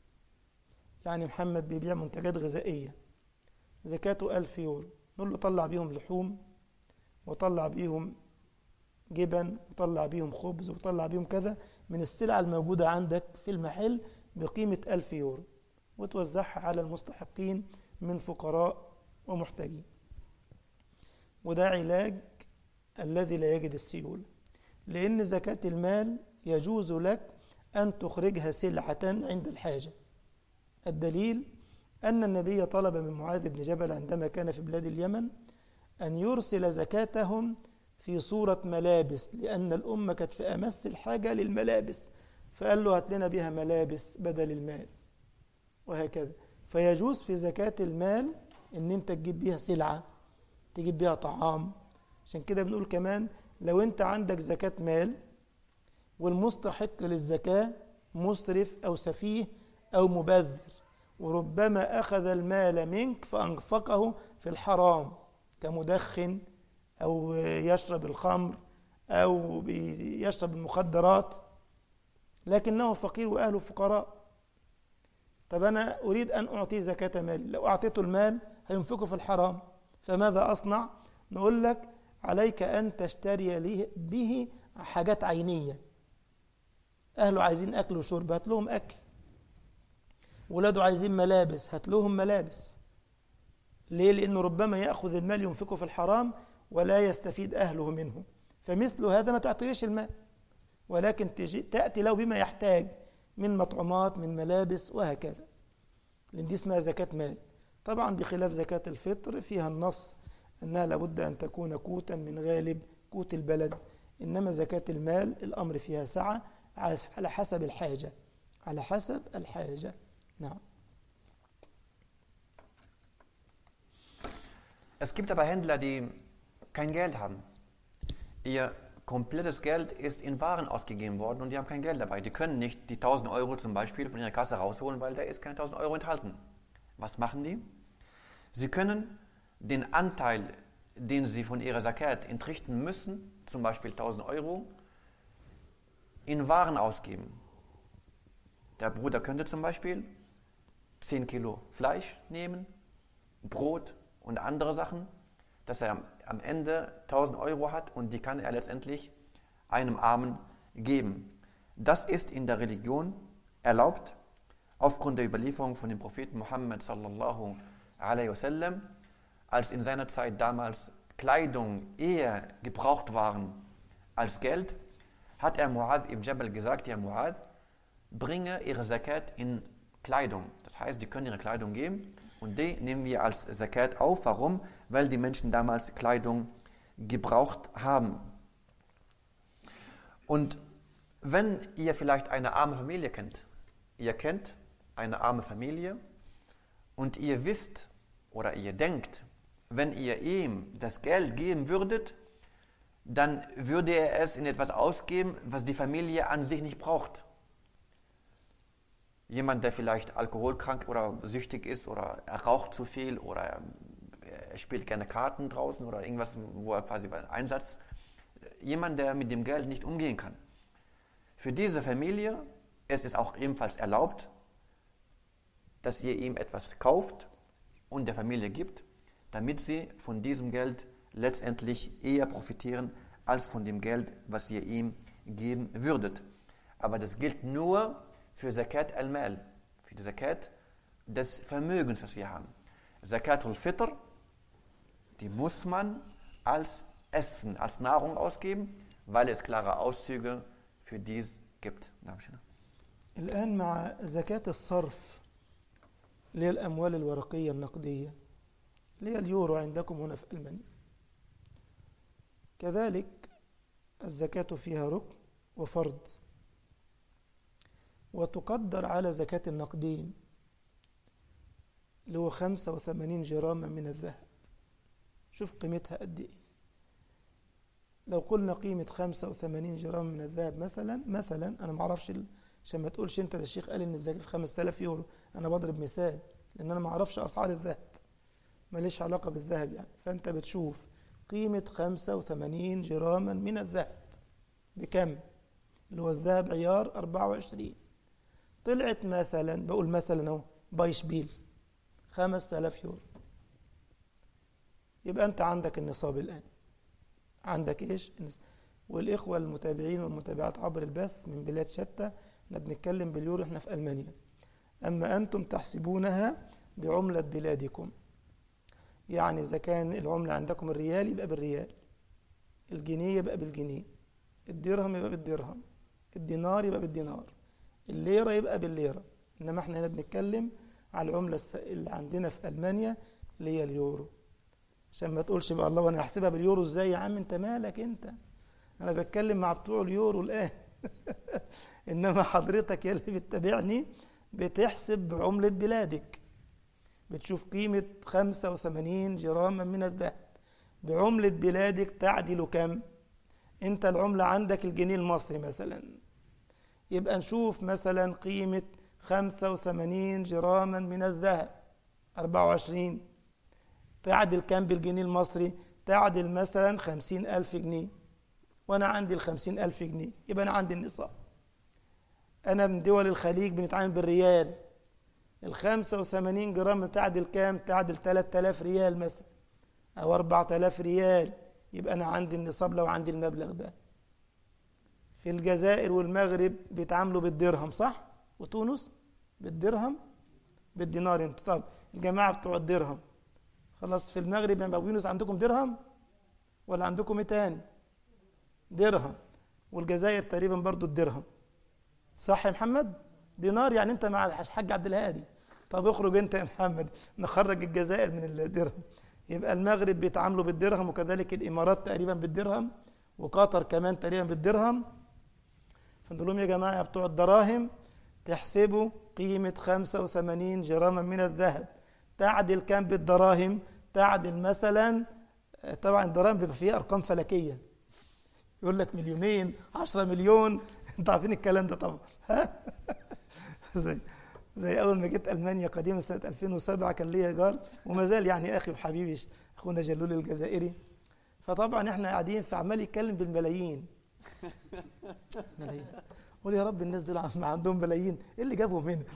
يعني محمد بيبيع منتجات غذائية زكاته ألف يورو نقول له طلع بيهم لحوم وطلع بيهم جبن وطلع بيهم خبز وطلع بيهم كذا من السلع الموجودة عندك في المحل بقيمة ألف يورو وتوزعها على المستحقين من فقراء ومحتاجين وده علاج الذي لا يجد السيولة لأن زكاة المال يجوز لك أن تخرجها سلعة عند الحاجة الدليل أن النبي طلب من معاذ بن جبل عندما كان في بلاد اليمن أن يرسل زكاتهم في صورة ملابس لأن الأمة كانت في أمس الحاجة للملابس فقال له هات لنا بها ملابس بدل المال وهكذا فيجوز في زكاة المال ان انت تجيب بيها سلعة تجيب بيها طعام عشان كده بنقول كمان لو انت عندك زكاة مال والمستحق للزكاة مسرف أو سفيه أو مبذر وربما أخذ المال منك فأنفقه في الحرام كمدخن أو يشرب الخمر أو يشرب المخدرات لكنه فقير وأهله فقراء طب أنا أريد أن أعطيه زكاة مالي لو أعطيته المال هينفقه في الحرام فماذا أصنع؟ نقول لك عليك أن تشتري به حاجات عينية أهله عايزين أكل وشرب هات لهم أكل ولاده عايزين ملابس هات لهم ملابس ليه؟ لأنه ربما يأخذ المال ينفقه في الحرام ولا يستفيد أهله منه فمثل هذا ما تعطيش المال ولكن تجي تأتي له بما يحتاج من مطعومات من ملابس وهكذا لأن دي اسمها زكاة مال طبعا بخلاف زكاة الفطر فيها النص أنها لابد أن تكون كوتا من غالب قوت البلد إنما زكاة المال الأمر فيها سعة على حسب الحاجة على حسب الحاجة نعم Es gibt aber Händler, die kein Geld haben. Ihr komplettes Geld ist in Waren ausgegeben worden und die haben kein Geld dabei. Die können nicht die 1000 Euro zum Beispiel von ihrer Kasse rausholen, weil da ist kein 1000 Euro enthalten. Was machen die? Sie können den Anteil, den sie von ihrer Zakat entrichten müssen, zum Beispiel 1000 Euro, in Waren ausgeben. Der Bruder könnte zum Beispiel 10 Kilo Fleisch nehmen, Brot und andere Sachen, dass er am Ende 1000 Euro hat und die kann er letztendlich einem Armen geben. Das ist in der Religion erlaubt, aufgrund der Überlieferung von dem Propheten Muhammad sallallahu alaihi wasallam, als in seiner Zeit damals Kleidung eher gebraucht waren als Geld, hat er Muad ibn Jabal gesagt, ja Muad, bringe ihre Zakat in Kleidung. Das heißt, die können ihre Kleidung geben und die nehmen wir als Zakat auf. Warum? Weil die Menschen damals Kleidung gebraucht haben. Und wenn ihr vielleicht eine arme Familie kennt, ihr kennt eine arme Familie und ihr wisst oder ihr denkt, wenn ihr ihm das Geld geben würdet, dann würde er es in etwas ausgeben, was die Familie an sich nicht braucht. Jemand, der vielleicht alkoholkrank oder süchtig ist oder er raucht zu viel oder er spielt gerne Karten draußen oder irgendwas, wo er quasi bei Einsatz, jemand, der mit dem Geld nicht umgehen kann. Für diese Familie ist es auch ebenfalls erlaubt, dass ihr ihm etwas kauft und der Familie gibt, damit sie von diesem Geld letztendlich eher profitieren als von dem Geld, was ihr ihm geben würdet. Aber das gilt nur für Zakat al-Mal, für die Zakat des Vermögens, was wir haben. Zakat al-Fitr, die muss man als Essen, als Nahrung ausgeben, weil es klare Auszüge für dies gibt. Dankeschön. الآن مع زكاة الصرف اللي هي الأموال الورقية النقدية اللي هي اليورو عندكم هنا في ألمانيا كذلك الزكاة فيها ركن وفرض وتقدر على زكاة النقدين اللي هو 85 جراما من الذهب شوف قيمتها قد ايه لو قلنا قيمة 85 جرام من الذهب مثلا مثلا أنا ما أعرفش ال- عشان ما تقولش أنت ده الشيخ قال إن الزكاة في 5000 يورو أنا بضرب مثال لأن أنا ما أعرفش أسعار الذهب ماليش علاقة بالذهب يعني فأنت بتشوف قيمة 85 جراما من الذهب بكم؟ اللي هو الذهب عيار 24 طلعت مثلا بقول مثلا أهو بايشبيل 5000 يورو يبقى أنت عندك النصاب الآن عندك إيش؟ النص- والإخوة المتابعين والمتابعات عبر البث من بلاد شتى احنا بنتكلم باليورو احنا في ألمانيا أما أنتم تحسبونها بعملة بلادكم يعني إذا كان العملة عندكم الريال يبقى بالريال الجنيه يبقى بالجنيه الدرهم يبقى بالدرهم الدينار يبقى بالدينار الليرة يبقى بالليرة إنما احنا هنا بنتكلم على العملة الس- اللي عندنا في ألمانيا اللي هي اليورو عشان ما تقولش بقى الله وانا هحسبها باليورو ازاي يا عم انت مالك انت انا بتكلم مع بتوع اليورو الان انما حضرتك يا اللي بتتابعني بتحسب بعملة بلادك بتشوف قيمة 85 جراما من الذهب بعملة بلادك تعدل كم انت العملة عندك الجنيه المصري مثلا يبقى نشوف مثلا قيمة 85 جراما من الذهب 24 تعدل كام بالجنيه المصري تعدل مثلا خمسين ألف جنيه وأنا عندي الخمسين ألف جنيه يبقى أنا عندي النصاب أنا من دول الخليج بنتعامل بالريال الخمسة وثمانين جرام تعدل كام تعدل تلات آلاف ريال مثلا أو أربعة آلاف ريال يبقى أنا عندي النصاب لو عندي المبلغ ده في الجزائر والمغرب بيتعاملوا بالدرهم صح وتونس بالدرهم بالدينار انت طب الجماعة بتوع الدرهم خلاص في المغرب يا ابو يونس عندكم درهم ولا عندكم ايه تاني درهم والجزائر تقريبا برضو الدرهم صح يا محمد دينار يعني انت مع الحاج عبد الهادي طب اخرج انت يا محمد نخرج الجزائر من الدرهم يبقى المغرب بيتعاملوا بالدرهم وكذلك الامارات تقريبا بالدرهم وقطر كمان تقريبا بالدرهم فنقول لهم يا جماعه يا بتوع الدراهم تحسبوا قيمه 85 جراما من الذهب تعدل كام بالدراهم تعدل مثلا طبعا الدراهم بيبقى فيها ارقام فلكيه يقول لك مليونين 10 مليون انتوا عارفين الكلام ده طبعا ها زي زي اول ما جيت المانيا قديما سنه 2007 كان ليا جار وما زال يعني اخي وحبيبي اخونا جلول الجزائري فطبعا احنا قاعدين فعمال يتكلم بالملايين ملايين قول يا رب الناس دول ما عندهم ملايين ايه اللي جابهم هنا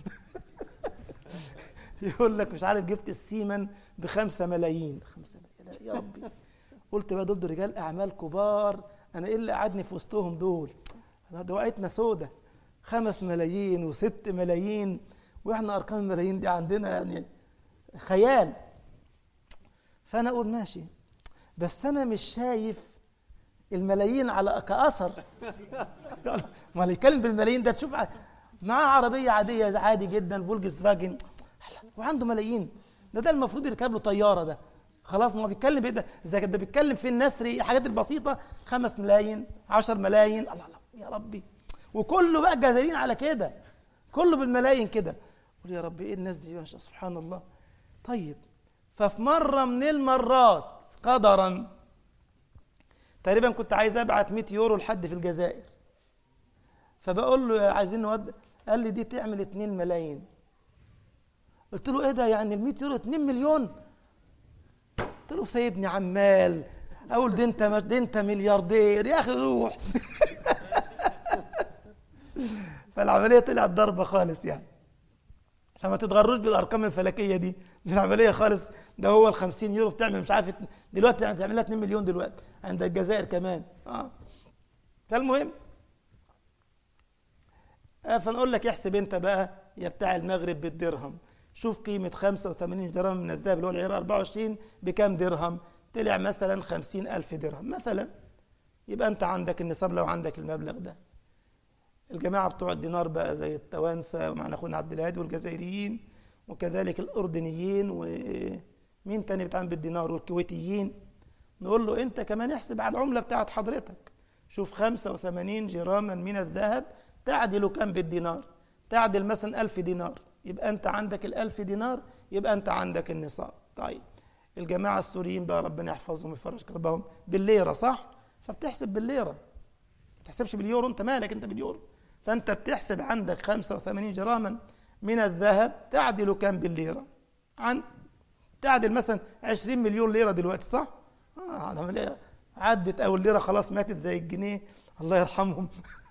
يقول لك مش عارف جبت السيمن بخمسة ملايين خمسة ملايين يا ربي قلت بقى دول, دول رجال اعمال كبار انا ايه اللي قعدني في وسطهم دول ده وقعتنا سودة خمس ملايين وست ملايين واحنا ارقام الملايين دي عندنا يعني خيال فانا اقول ماشي بس انا مش شايف الملايين على كاثر ما اللي يتكلم بالملايين ده تشوف معاه عربيه عاديه عادي جدا فولكس فاجن وعنده ملايين ده ده المفروض يركب له طياره ده خلاص ما هو بيتكلم بايه ده اذا ده بيتكلم في النسري الحاجات البسيطه خمس ملايين عشر ملايين الله الله يا ربي وكله بقى جزائريين على كده كله بالملايين كده قول يا ربي ايه الناس دي ماشيه سبحان الله طيب ففي مره من المرات قدرا تقريبا كنت عايز ابعت 100 يورو لحد في الجزائر فبقول له عايزين نود قال لي دي تعمل 2 ملايين قلت له ايه ده يعني ال 100 يورو 2 مليون قلت له سايبني عمال اقول ده انت ده انت ملياردير يا اخي روح فالعمليه طلعت ضربه خالص يعني فما تتغروش بالارقام الفلكيه دي دي العمليه خالص ده هو ال 50 يورو بتعمل مش عارف دلوقتي هتعمل لها 2 مليون دلوقتي عند الجزائر كمان اه فالمهم آه فنقول لك احسب انت بقى يا بتاع المغرب بالدرهم شوف قيمة 85 درهم من الذهب اللي هو العيار 24 بكام درهم طلع مثلا 50 ألف درهم مثلا يبقى أنت عندك النصاب لو عندك المبلغ ده الجماعة بتوع الدينار بقى زي التوانسة ومعنا أخونا عبد الهادي والجزائريين وكذلك الأردنيين ومين تاني بيتعامل بالدينار والكويتيين نقول له أنت كمان احسب على العملة بتاعت حضرتك شوف 85 جراما من الذهب تعدل كم بالدينار تعدل مثلا ألف دينار يبقى أنت عندك الألف دينار يبقى أنت عندك النصاب طيب الجماعة السوريين بقى ربنا يحفظهم ويفرج كربهم بالليرة صح فبتحسب بالليرة ما تحسبش باليورو أنت مالك أنت باليورو فأنت بتحسب عندك 85 جراما من الذهب تعدل كم بالليرة عن تعدل مثلا 20 مليون ليرة دلوقتي صح آه عدت أو الليرة خلاص ماتت زي الجنيه الله يرحمهم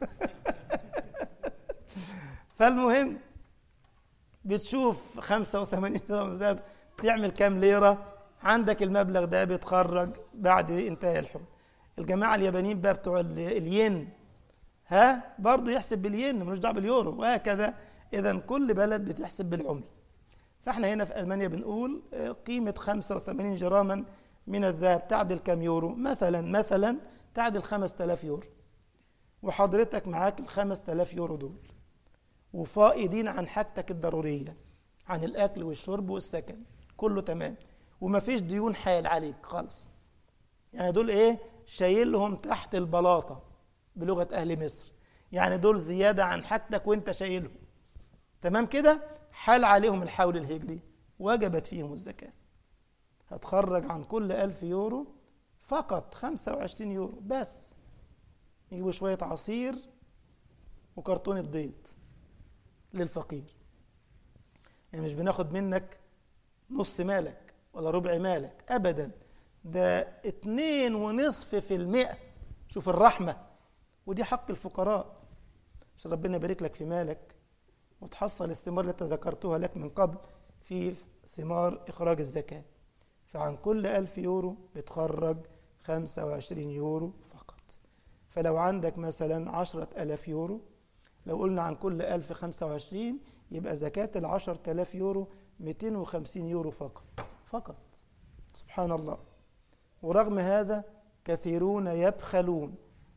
فالمهم بتشوف 85 جرام ذهب تعمل كام ليرة عندك المبلغ ده بيتخرج بعد انتهاء الحول الجماعة اليابانيين بقى بتوع الين ها برضه يحسب بالين ملوش دعوه باليورو وهكذا اذا كل بلد بتحسب بالعمله فاحنا هنا في المانيا بنقول قيمه 85 جراما من الذهب تعدل كم يورو مثلا مثلا تعدل 5000 يورو وحضرتك معاك ال 5000 يورو دول وفائضين عن حاجتك الضروريه عن الاكل والشرب والسكن كله تمام ومفيش ديون حال عليك خالص يعني دول ايه شايلهم تحت البلاطه بلغه اهل مصر يعني دول زياده عن حاجتك وانت شايلهم تمام كده حال عليهم الحول الهجري وجبت فيهم الزكاه هتخرج عن كل ألف يورو فقط 25 يورو بس يجيبوا شوية عصير وكرتونة بيض للفقير يعني مش بناخد منك نص مالك ولا ربع مالك أبدا ده اتنين ونصف في المئة شوف الرحمة ودي حق الفقراء عشان ربنا يبارك لك في مالك وتحصل الثمار التي ذكرتها لك من قبل في ثمار إخراج الزكاة فعن كل ألف يورو بتخرج خمسة وعشرين يورو فقط فلو عندك مثلا عشرة ألاف يورو لو قلنا عن كل ألف خمسة وعشرين يبقى زكاة العشرة ألاف يورو ميتين وخمسين يورو فقط فقط سبحان الله ورغم هذا كثيرون يبخلون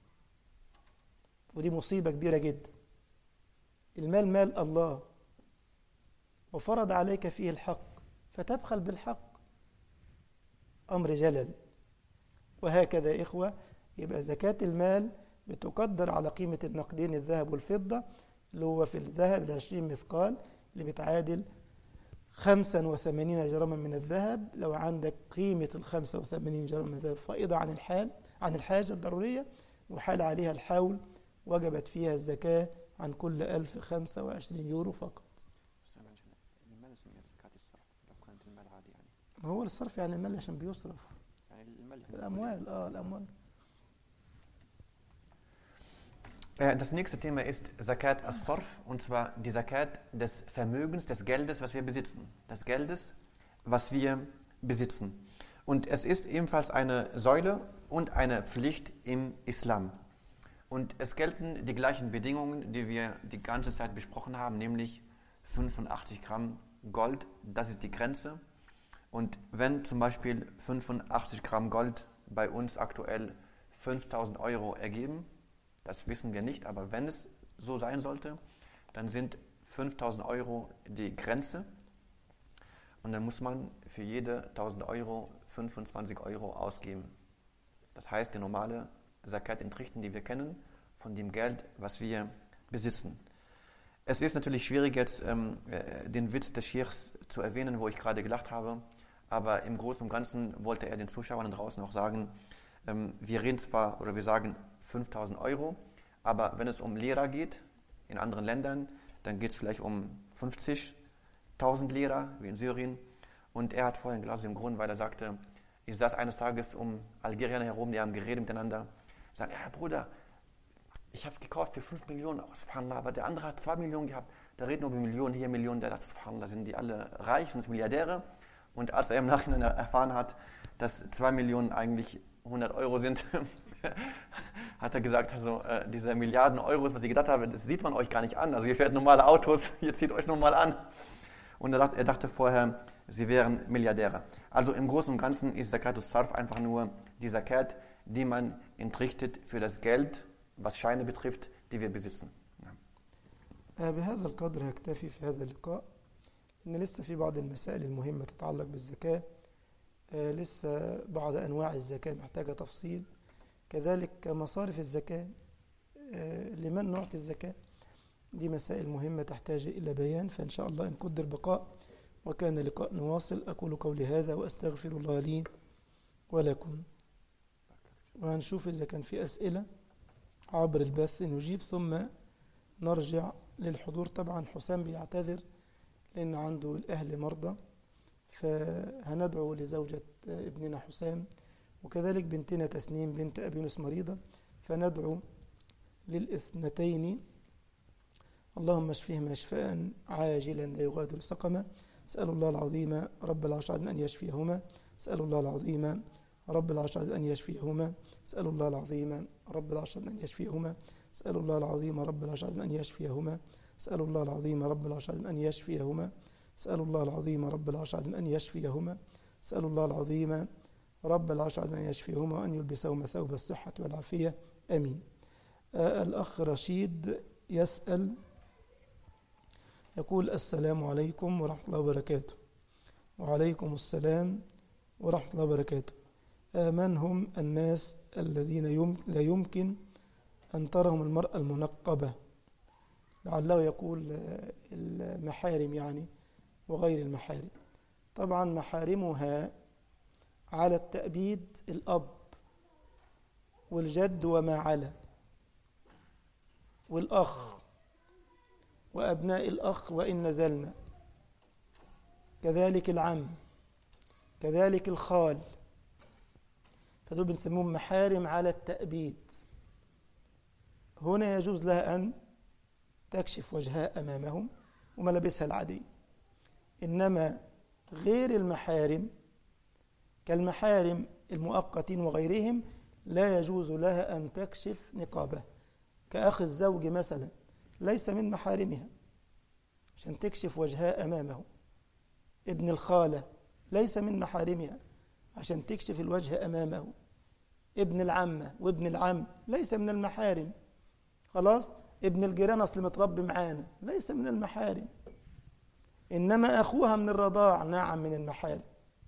ودي مصيبة كبيرة جدا المال مال الله وفرض عليك فيه الحق فتبخل بالحق أمر جلل وهكذا إخوة يبقى زكاة المال بتقدر على قيمة النقدين الذهب والفضة اللي هو في الذهب العشرين مثقال اللي بتعادل خمسا وثمانين جراما من الذهب لو عندك قيمة الخمسة وثمانين جراما من الذهب فائضة عن الحال عن الحاجة الضرورية وحال عليها الحول وجبت فيها الزكاة عن كل ألف خمسة وعشرين يورو فقط ما هو الصرف يعني المال عشان بيصرف يعني المال الأموال اه الأموال Äh, Das nächste Thema ist Zakat as-Sarf und zwar die Zakat des Vermögens, des Geldes, was wir besitzen. Des Geldes, was wir besitzen. Und es ist ebenfalls eine Säule und eine Pflicht im Islam. Und es gelten die gleichen Bedingungen, die wir die ganze Zeit besprochen haben, nämlich 85 Gramm Gold, das ist die Grenze. Und wenn zum Beispiel 85 Gramm Gold bei uns aktuell 5000 Euro ergeben, das wissen wir nicht, aber wenn es so sein sollte, dann sind 5000 Euro die Grenze. Und dann muss man für jede 1000 Euro 25 Euro ausgeben. Das heißt, die normale Zakat entrichten, die wir kennen, von dem Geld, was wir besitzen. Es ist natürlich schwierig, jetzt ähm, äh, den Witz des Schirrs zu erwähnen, wo ich gerade gelacht habe, aber im Großen und Ganzen wollte er den Zuschauern draußen auch sagen, ähm, wir reden zwar oder wir sagen 5000 Euro, aber wenn es um Lehrer geht, in anderen Ländern, dann geht es vielleicht um 50.000 Lehrer, wie in Syrien. Und er hat vorhin gelassen im Grund, weil er sagte, ich saß eines Tages um Algerien herum, die haben geredet miteinander. Ich sagte, ja Bruder, ich habe es gekauft für 5 Millionen, oh, subhanallah, aber der andere hat 2 Millionen gehabt. Da reden wir über Millionen, hier Millionen, der dachte, subhanallah, sind die alle reich, sind Milliardäre. Und als er im Nachhinein erfahren hat, dass 2 Millionen eigentlich 100 Euro sind, hat er gesagt, also äh, diese Milliarden Euros, was ich gedacht habe, das sieht man euch gar nicht an. Also ihr fährt normale Autos, ihr zieht euch normal an. Und er dachte, er dachte vorher, sie wären Milliardäre. Also im Großen und Ganzen ist Zakatus Sarf einfach nur die Zakat, die man entrichtet für das Geld, was Scheine betrifft, die wir besitzen. Ja. آه، بهذا القدر هكتفي في هذا اللقاء إن لسه في بعض المسائل المهمة تتعلق بالزكاة آه، لسه بعض أنواع الزكاة محتاجة تفصيل كذلك مصارف الزكاة آه، لمن نعطي الزكاة دي مسائل مهمة تحتاج إلى بيان فإن شاء الله إن قدر بقاء وكان لقاء نواصل أقول قولي هذا وأستغفر الله لي ولكم وهنشوف إذا كان في أسئلة عبر البث نجيب ثم نرجع للحضور طبعا حسام بيعتذر لأن عنده الأهل مرضى فهندعو لزوجة ابننا حسام وكذلك بنتنا تسنيم بنت أبي يونس مريضة فندعو للإثنتين اللهم اشفيهما شفاء عاجلا لا يغادر سقما اسأل الله العظيم رب العرش العظيم أن يشفيهما اسأل الله العظيم رب العرش العظيم أن يشفيهما اسأل الله العظيم رب العرش العظيم أن يشفيهما اسأل الله العظيم رب العرش العظيم أن يشفيهما اسأل الله العظيم رب العرش العظيم أن يشفيهما اسأل الله العظيم رب العرش العظيم أن يشفيهما اسأل الله العظيم رب العرش العظيم أن يشفيهما وأن يلبسهما ثوب الصحة والعافية آمين آه الأخ رشيد يسأل يقول السلام عليكم ورحمة الله وبركاته وعليكم السلام ورحمة الله وبركاته آه من هم الناس الذين يم لا يمكن أن ترهم المرأة المنقبة لعله يقول آه، المحارم يعني وغير المحارم طبعا محارمها على التأبيد الأب والجد وما على والأخ وأبناء الأخ وإن نزلنا كذلك العم كذلك الخال فدول بنسميهم محارم على التأبيد هنا يجوز لها أن تكشف وجهها أمامهم وملابسها العادية إنما غير المحارم كالمحارم المؤقتين وغيرهم لا يجوز لها أن تكشف نقابه كأخ الزوج مثلا ليس من محارمها عشان تكشف وجهها أمامه ابن الخالة ليس من محارمها عشان تكشف الوجه أمامه ابن العمة وابن العم ليس من المحارم خلاص ابن الجيران أصل متربي معانا ليس من المحارم إنما أخوها من الرضاع نعم من المحارم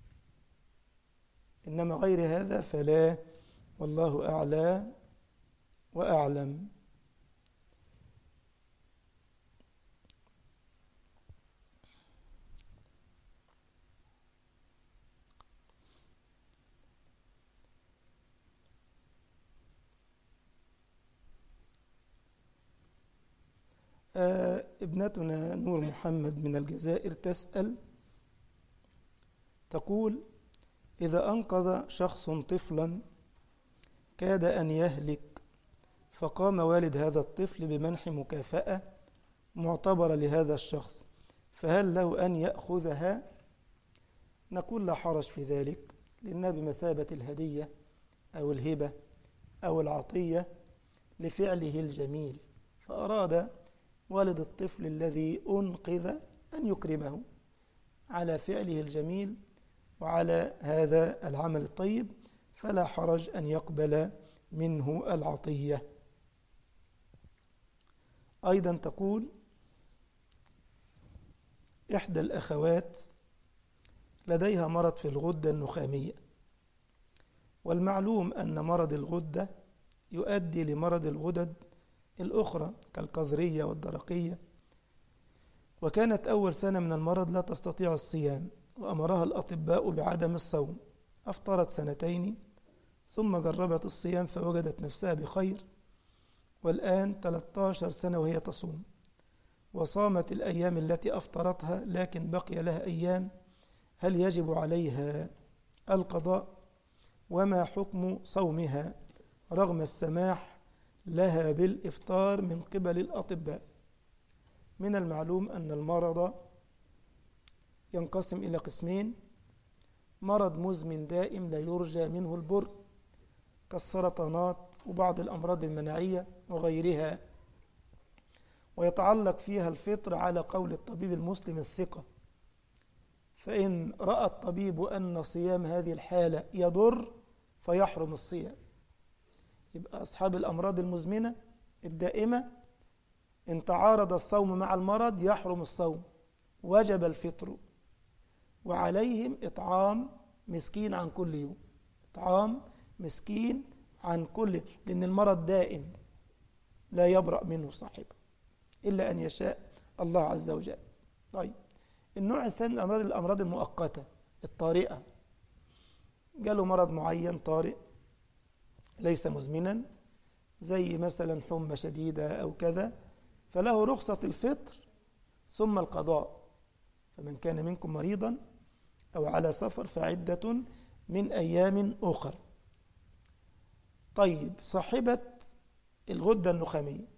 إنما غير هذا فلا والله أعلى وأعلم آه ابنتنا نور محمد من الجزائر تسأل تقول إذا أنقذ شخص طفلا كاد أن يهلك فقام والد هذا الطفل بمنح مكافأة معتبرة لهذا الشخص فهل له أن يأخذها؟ نقول لا حرج في ذلك لأنها بمثابة الهدية أو الهبة أو العطية لفعله الجميل فأراد والد الطفل الذي أنقذ أن يكرمه على فعله الجميل وعلى هذا العمل الطيب فلا حرج أن يقبل منه العطية أيضا تقول إحدى الأخوات لديها مرض في الغدة النخامية والمعلوم أن مرض الغدة يؤدي لمرض الغدد الأخرى كالقذرية والدرقية وكانت أول سنة من المرض لا تستطيع الصيام وأمرها الأطباء بعدم الصوم أفطرت سنتين ثم جربت الصيام فوجدت نفسها بخير والآن 13 سنة وهي تصوم وصامت الأيام التي أفطرتها لكن بقي لها أيام هل يجب عليها القضاء وما حكم صومها رغم السماح لها بالإفطار من قبل الأطباء من المعلوم أن المرض ينقسم إلى قسمين مرض مزمن دائم لا يرجى منه البر كالسرطانات وبعض الأمراض المناعية وغيرها ويتعلق فيها الفطر على قول الطبيب المسلم الثقة فإن رأى الطبيب أن صيام هذه الحالة يضر فيحرم الصيام يبقى أصحاب الأمراض المزمنة الدائمة إن تعارض الصوم مع المرض يحرم الصوم وجب الفطر وعليهم إطعام مسكين عن كل يوم إطعام مسكين عن كل لأن المرض دائم لا يبرأ منه صاحبه إلا أن يشاء الله عز وجل طيب النوع الثاني من الأمراض الأمراض المؤقتة الطارئة جاله مرض معين طارئ ليس مزمنا زي مثلا حمى شديدة أو كذا فله رخصة الفطر ثم القضاء فمن كان منكم مريضا أو على سفر فعدة من أيام أخر طيب صاحبة الغدة النخامية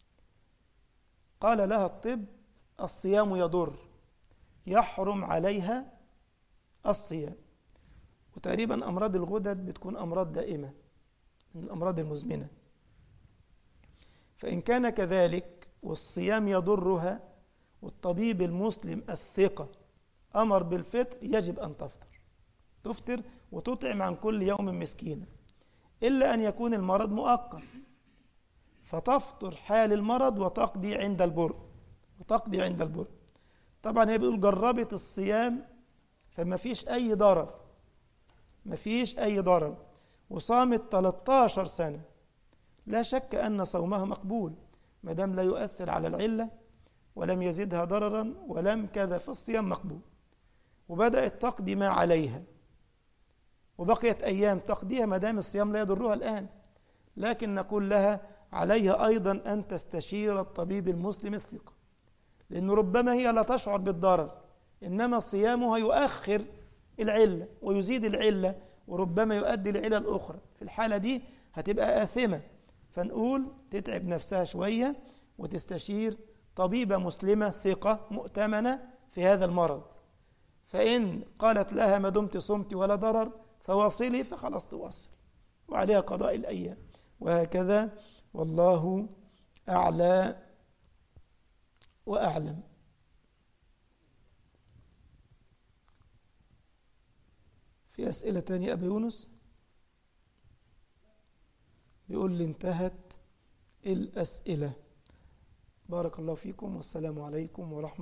قال لها الطب الصيام يضر يحرم عليها الصيام وتقريبا أمراض الغدد بتكون أمراض دائمة من الأمراض المزمنة فإن كان كذلك والصيام يضرها والطبيب المسلم الثقة أمر بالفطر يجب أن تفطر تفطر وتطعم عن كل يوم مسكينا إلا أن يكون المرض مؤقت فتفطر حال المرض وتقضي عند البر وتقضي عند البر طبعا هي بيقول جربت الصيام فما فيش أي ضرر ما فيش أي ضرر وصامت 13 سنة لا شك أن صومها مقبول ما دام لا يؤثر على العلة ولم يزدها ضررا ولم كذا فالصيام مقبول وبدأت تقضي ما عليها وبقيت أيام تقضيها ما دام الصيام لا يضرها الآن لكن نقول لها عليها أيضا أن تستشير الطبيب المسلم الثقة لأن ربما هي لا تشعر بالضرر إنما صيامها يؤخر العلة ويزيد العلة وربما يؤدي العلة الأخرى في الحالة دي هتبقى آثمة فنقول تتعب نفسها شوية وتستشير طبيبة مسلمة ثقة مؤتمنة في هذا المرض فإن قالت لها ما دمت صمت ولا ضرر فواصلي فخلاص تواصل وعليها قضاء الأيام وهكذا والله أعلى وأعلم في أسئلة تانية أبي يونس بيقول لي انتهت الأسئلة بارك الله فيكم والسلام عليكم ورحمة